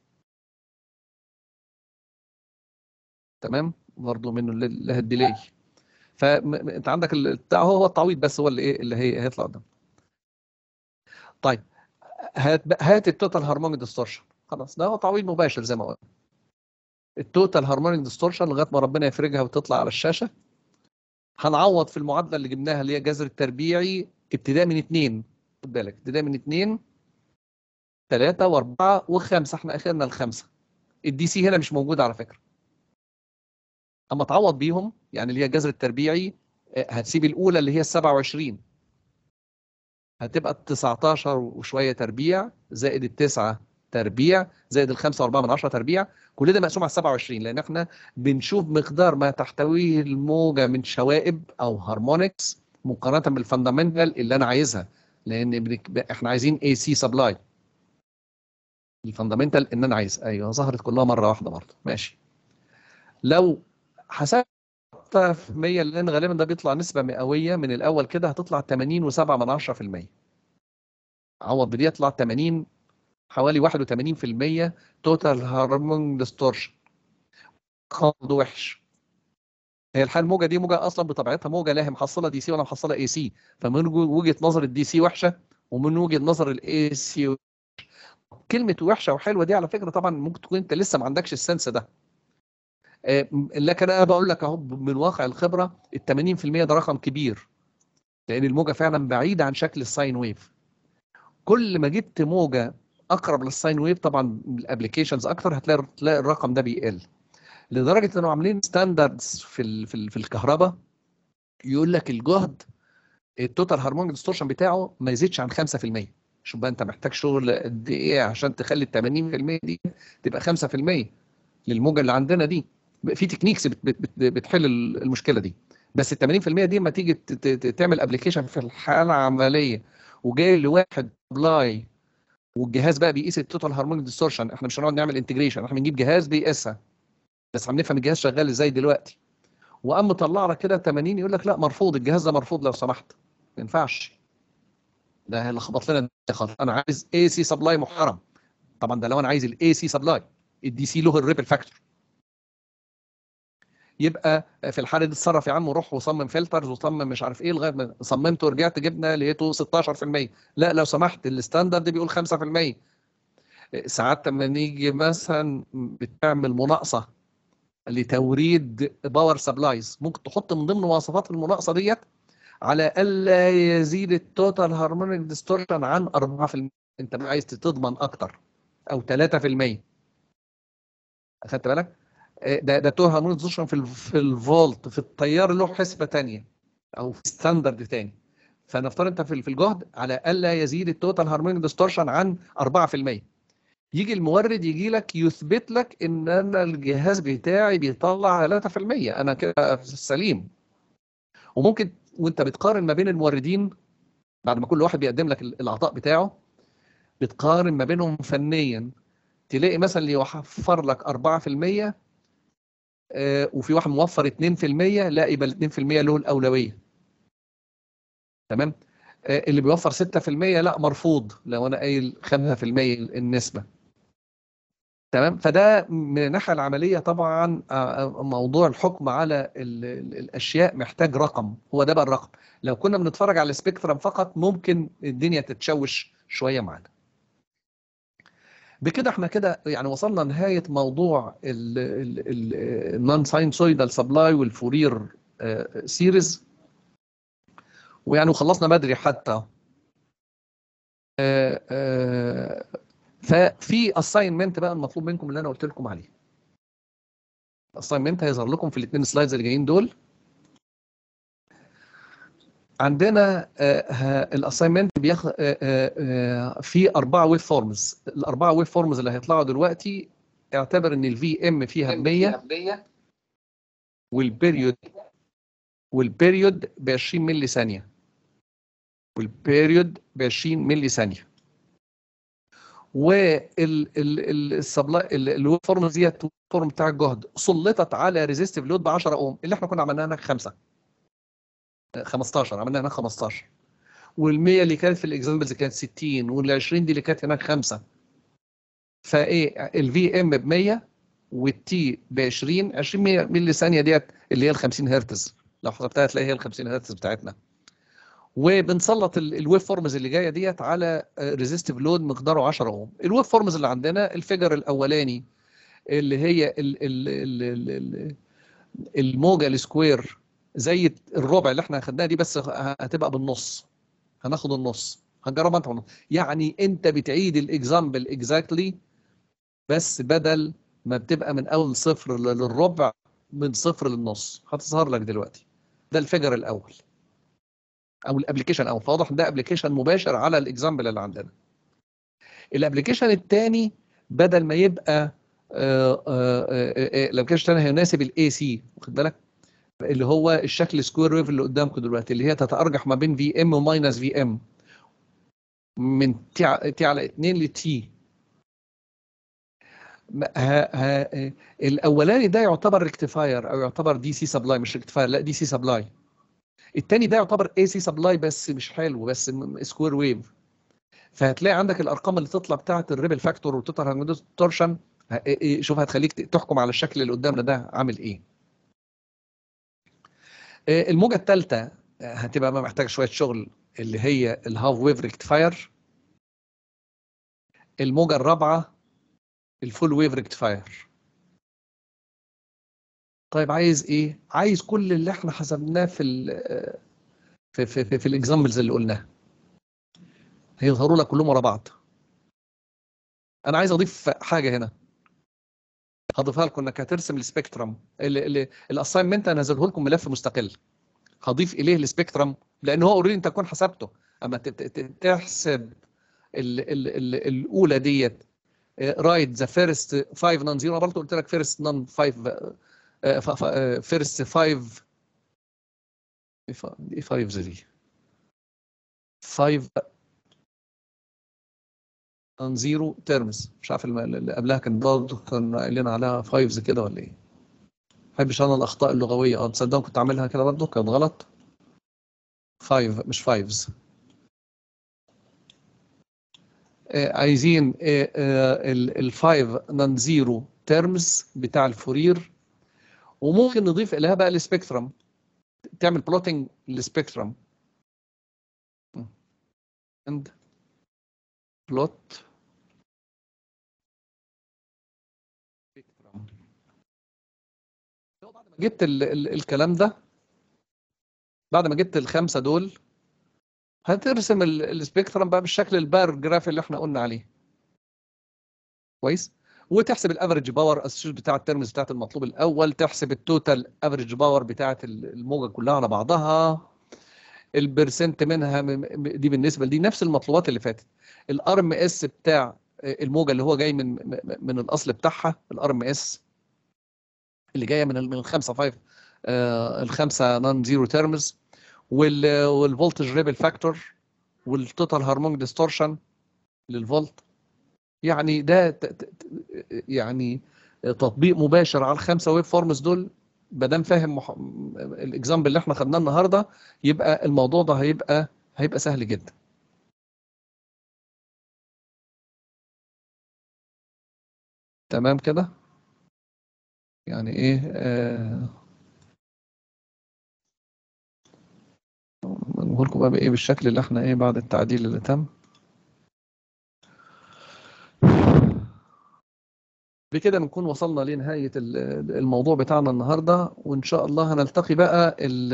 تمام برضه منه اللي لها الديلي فانت عندك ال- بتاع هو هو التعويض بس هو اللي ايه اللي هي هيطلع قدام طيب هات بقى- هات التوتال هارمونيك ديستورشن خلاص ده هو تعويض مباشر زي ما قلنا التوتال هارمونيك ديستورشن لغايه ما ربنا يفرجها وتطلع على الشاشه هنعوض في المعادله اللي جبناها اللي هي جذر التربيعي ابتداء من اثنين خد بالك ابتداء من اثنين ثلاثة وأربعة وخمسة احنا آخرنا الخمسة الدي سي هنا مش موجود على فكرة أما تعوض بيهم يعني اللي هي الجذر التربيعي آه، هتسيب الأولى اللي هي ال 27 هتبقى ال 19 وشوية تربيع زائد التسعة تربيع زائد الخمسة وأربعة من عشرة تربيع كل ده مقسوم على 27 لأن احنا بنشوف مقدار ما تحتويه الموجة من شوائب أو هارمونكس مقارنة بالفندامنتال اللي أنا عايزها لأن بنك- احنا عايزين اي سي سبلاي الفندامنتال ان انا عايز ايوه ظهرت كلها مره واحده برضه ماشي لو حسبت في 100 لان غالبا ده بيطلع نسبه مئويه من الاول كده هتطلع 80 و7 من 10% عوض بدي يطلع 80 حوالي 81% توتال هارمون ديستورشن خالد وحش هي الحال الموجه دي موجه اصلا بطبيعتها موجه لا هي محصله دي سي ولا محصله اي سي فمن وجهه نظر الدي سي وحشه ومن وجهه نظر الاي سي كلمه وحشه وحلوه دي على فكره طبعا ممكن تكون انت لسه ما عندكش السنس ده آه، لكن انا بقول لك اهو من واقع الخبره ال 80% ده رقم كبير لان الموجه فعلا بعيده عن شكل الساين ويف كل ما جبت موجه اقرب للساين ويف طبعا الابلكيشنز اكتر هتلاقي تلاقي الرقم ده بيقل لدرجه انه عاملين ستاندردز في ال في, ال في الكهرباء يقول لك الجهد التوتال هارمونيك ديستورشن بتاعه ما يزيدش عن 5% شوف بقى انت محتاج شغل قد ايه عشان تخلي ال 80% دي تبقى 5% للموجه اللي عندنا دي في تكنيكس بت بت بت بتحل المشكله دي بس ال 80% دي لما تيجي ت- ت- تعمل ابلكيشن في الحاله العمليه وجاي لواحد بلاي والجهاز بقى بيقيس التوتال هارمونيك ديستورشن احنا مش هنقعد نعمل انتجريشن احنا بنجيب جهاز بيقيسها بس هنفهم الجهاز شغال ازاي دلوقتي وقام مطلع لك كده 80 يقول لك لا مرفوض الجهاز ده مرفوض لو سمحت ما ينفعش ده اللي خبط لنا الدنيا خالص انا عايز اي سي سبلاي محترم طبعا ده لو انا عايز الاي سي سبلاي الدي سي له الريبل فاكتور يبقى في الحاله دي اتصرف يا عم وروح وصمم فلترز وصمم مش عارف ايه لغايه ما صممت ورجعت جبنا لقيته 16% لا لو سمحت الستاندرد بيقول 5% ساعات لما نيجي مثلا بتعمل مناقصه لتوريد باور سبلايز ممكن تحط من ضمن مواصفات المناقصه ديت على الا يزيد التوتال هارمونيك ديستورشن عن 4% انت بقى عايز تضمن اكتر او 3% اخدت بالك آه، ده ده توتال هارمونيك ديستورشن في ال في الفولت في التيار له حسبه ثانيه او في ستاندرد ثاني فنفترض انت في في الجهد على الا يزيد التوتال هارمونيك ديستورشن عن 4% يجي المورد يجي لك يثبت لك ان انا الجهاز بتاعي بيطلع 3% انا كده سليم وممكن وانت بتقارن ما بين الموردين بعد ما كل واحد بيقدم لك العطاء بتاعه بتقارن ما بينهم فنيا تلاقي مثلا اللي يوفر لك 4% آه، وفي واحد موفر 2% لا يبقى ال 2% له الاولويه تمام آه، اللي بيوفر 6% لا مرفوض لو انا قايل 5% النسبه تمام فده من الناحيه العمليه طبعا آه، آه، موضوع الحكم على ال- ال- الاشياء محتاج رقم هو ده بقى الرقم لو كنا بنتفرج على السبيكترم فقط ممكن الدنيا تتشوش شويه معانا بكده احنا كده يعني وصلنا نهايه موضوع النون ساينسويدال سبلاي والفورير سيريز ويعني وخلصنا بدري حتى آه، آه، ففي اساينمنت بقى المطلوب منكم اللي انا قلت لكم عليه الاساينمنت هيظهر لكم في الاثنين سلايدز اللي جايين دول عندنا الاساينمنت بياخد في اربعه ويف فورمز الاربعه ويف فورمز اللي هيطلعوا دلوقتي اعتبر ان الفي ام فيها 100 والبيريود والبيريود ب 20 ملي ثانيه والبيريود ب 20 ملي ثانيه والسبلاي الويب فورم ديت فورم بتاع الجهد سلطت على ريزيستيف لود ب 10 اوم اللي احنا كنا عملناها هناك 5 15 عملنا هناك 15 وال100 اللي كانت في الاكزامبلز كانت 60 وال20 دي اللي كانت هناك 5 فايه الفي ام ب 100 والتي ب 20 20 ملي ثانيه ديت اللي هي ال 50 هرتز لو حسبتها هتلاقي هي ال 50 هرتز بتاعتنا وبنسلط الويف فورمز اللي جايه ديت على ريزيستيف لود مقداره 10 اوم الويف فورمز اللي عندنا الفيجر الاولاني اللي هي ال ال ال ال الموجه السكوير زي الربع اللي احنا اخدناها دي بس هتبقى بالنص هناخد النص هنجربها انت بالنص يعني انت بتعيد الاكزامبل اكزاكتلي بس بدل ما بتبقى من اول صفر للربع من صفر للنص هتظهر لك دلوقتي ده الفيجر الاول او الابلكيشن او فواضح ده ابلكيشن مباشر على الاكزامبل اللي عندنا الابلكيشن الثاني بدل ما يبقى الابلكيشن الثاني هيناسب الاي سي واخد بالك اللي هو الشكل سكوير ويف اللي قدامكم دلوقتي اللي هي تتارجح ما بين في ام وماينس في ام من تي تي على 2 لتي الاولاني ده يعتبر ريكتيفاير او يعتبر دي سي سبلاي مش ريكتيفاير لا دي سي سبلاي التاني ده يعتبر اي سي سبلاي بس مش حلو بس سكوير ويف فهتلاقي عندك الارقام اللي تطلع بتاعه الريبل فاكتور والتوتال هارمونيز تورشن شوف هتخليك تحكم على الشكل اللي قدامنا ده عامل ايه الموجه الثالثه هتبقى محتاجه شويه شغل اللي هي الهاف ويف ريكتيفاير الموجه الرابعه الفول ويف ريكتيفاير طيب عايز ايه عايز كل اللي احنا حسبناه في ال في في في, في الاكزامبلز اللي قلناها هيظهروا لك كلهم ورا بعض انا عايز اضيف حاجه هنا هضيفها لكم انك هترسم السبيكترم الاساينمنت انا هنزله لكم ملف مستقل هضيف اليه السبيكترم لان هو اوريدي انت تكون حسبته اما تحسب ال ال ال الاولى ديت رايت ذا فيرست 5 نون زيرو برضه قلت لك فيرست نون 5 فيرست 5 ايه 5 دي 5 نون زيرو تيرمز مش عارف اللي قبلها كان برضه كان قايل لنا عليها 5 كده ولا ايه؟ ما بحبش انا الاخطاء اللغويه اه تصدقوا كنت عاملها كده برضه كانت غلط 5 مش 5 عايزين الفايف نون زيرو تيرمز بتاع الفورير وممكن نضيف اليها بقى السبيكترم تعمل بلوتنج للسبيكترم اند بلوت بعد ما جبت ال ال الكلام ده بعد ما جبت الخمسه دول هترسم السبيكترم بقى بالشكل البار جراف اللي احنا قلنا عليه كويس وتحسب الافريج باور اسيوز بتاع الترمز بتاعت المطلوب الاول تحسب التوتال افريج باور بتاعت الموجه كلها على بعضها البرسنت منها دي بالنسبه لدي نفس المطلوبات اللي فاتت الار ام اس بتاع الموجه اللي هو جاي من من الاصل بتاعها الار ام اس اللي جايه من من الخمسه 5 الخمسه نون زيرو تيرمز والفولتج ريبل فاكتور والتوتال هارمونيك ديستورشن للفولت يعني ده يعني تطبيق مباشر على الخمسه ويب فورمز دول ما دام فاهم مح... الاكزامبل اللي احنا خدناه النهارده يبقى الموضوع ده هيبقى هيبقى سهل جدا تمام كده يعني ايه آه نقول لكم بقى بايه بالشكل اللي احنا ايه بعد التعديل اللي تم بكده نكون وصلنا لنهاية الموضوع بتاعنا النهاردة وإن شاء الله هنلتقي بقى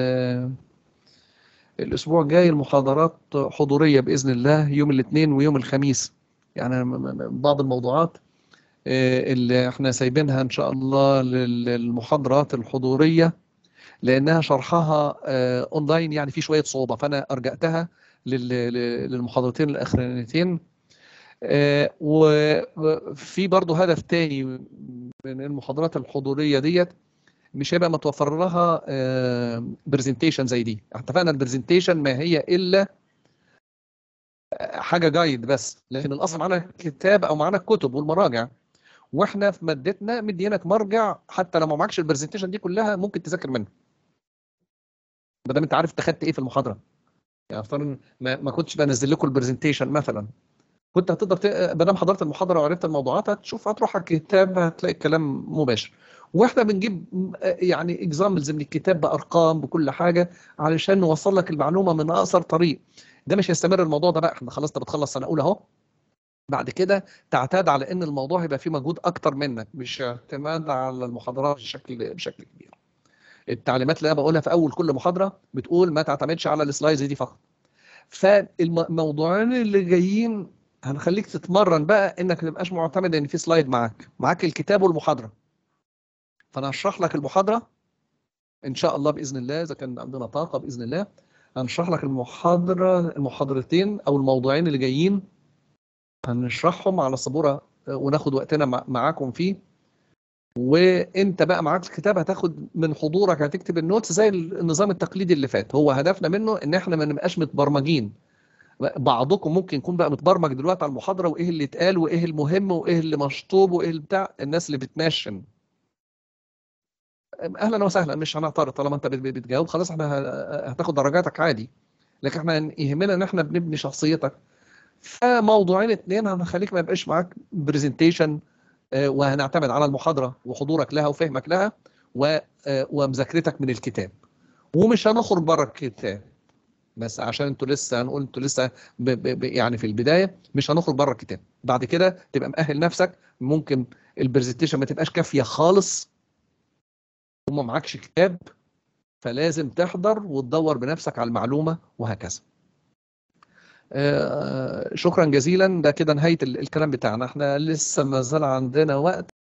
الأسبوع الجاي المحاضرات حضورية بإذن الله يوم الاثنين ويوم الخميس يعني بعض الموضوعات اللي احنا سايبينها إن شاء الله للمحاضرات الحضورية لأنها شرحها أونلاين يعني في شوية صعوبة فأنا أرجأتها للمحاضرتين الأخرانيتين وفي برضه هدف تاني من المحاضرات الحضورية ديت مش هيبقى متوفر لها برزنتيشن زي دي اتفقنا البرزنتيشن ما هي الا حاجه جايد بس لكن الاصل معانا كتاب او معانا الكتب والمراجع واحنا في مادتنا مدينك مرجع حتى لو ما معكش البرزنتيشن دي كلها ممكن تذاكر منه ما دام انت عارف انت خدت ايه في المحاضره يعني افترض ما, ما كنتش بنزل لكم البرزنتيشن مثلا كنت هتقدر ت... ما دام حضرت المحاضره وعرفت الموضوعات هتشوف هتروح على الكتاب هتلاقي الكلام مباشر واحنا بنجيب يعني اكزامبلز من الكتاب بارقام بكل حاجه علشان نوصل لك المعلومه من اقصر طريق ده مش هيستمر الموضوع ده بقى احنا خلاص انت بتخلص سنه اولى اهو بعد كده تعتاد على ان الموضوع هيبقى فيه مجهود اكتر منك مش اعتماد على المحاضرات بشكل بشكل كبير التعليمات اللي انا بقولها في اول كل محاضره بتقول ما تعتمدش على السلايدز دي فقط فالموضوعين اللي جايين هنخليك تتمرن بقى انك ما تبقاش معتمد ان في سلايد معاك معاك الكتاب والمحاضره فانا هشرح لك المحاضره ان شاء الله باذن الله اذا كان عندنا طاقه باذن الله هنشرح لك المحاضره المحاضرتين او الموضوعين اللي جايين هنشرحهم على السبوره وناخد وقتنا معاكم فيه وانت بقى معاك الكتاب هتاخد من حضورك هتكتب النوتس زي النظام التقليدي اللي فات هو هدفنا منه ان احنا ما نبقاش متبرمجين بعضكم ممكن يكون بقى متبرمج دلوقتي على المحاضره وايه اللي اتقال وايه المهم وايه اللي مشطوب وايه اللي بتاع الناس اللي بتناشن اهلا وسهلا مش هنعترض طالما انت بتجاوب خلاص احنا هتاخد درجاتك عادي لكن احنا يهمنا ان احنا بنبني شخصيتك فموضوعين اثنين هنخليك ما يبقاش معاك برزنتيشن وهنعتمد على المحاضره وحضورك لها وفهمك لها ومذاكرتك من الكتاب ومش هنخرج بره الكتاب بس عشان انتوا لسه هنقول انتوا لسه ب ب يعني في البدايه مش هنخرج بره الكتاب بعد كده تبقى مأهل نفسك ممكن البرزنتيشن ما تبقاش كافيه خالص وما معكش كتاب فلازم تحضر وتدور بنفسك على المعلومه وهكذا شكرا جزيلا ده كده نهايه الكلام بتاعنا احنا لسه ما زال عندنا وقت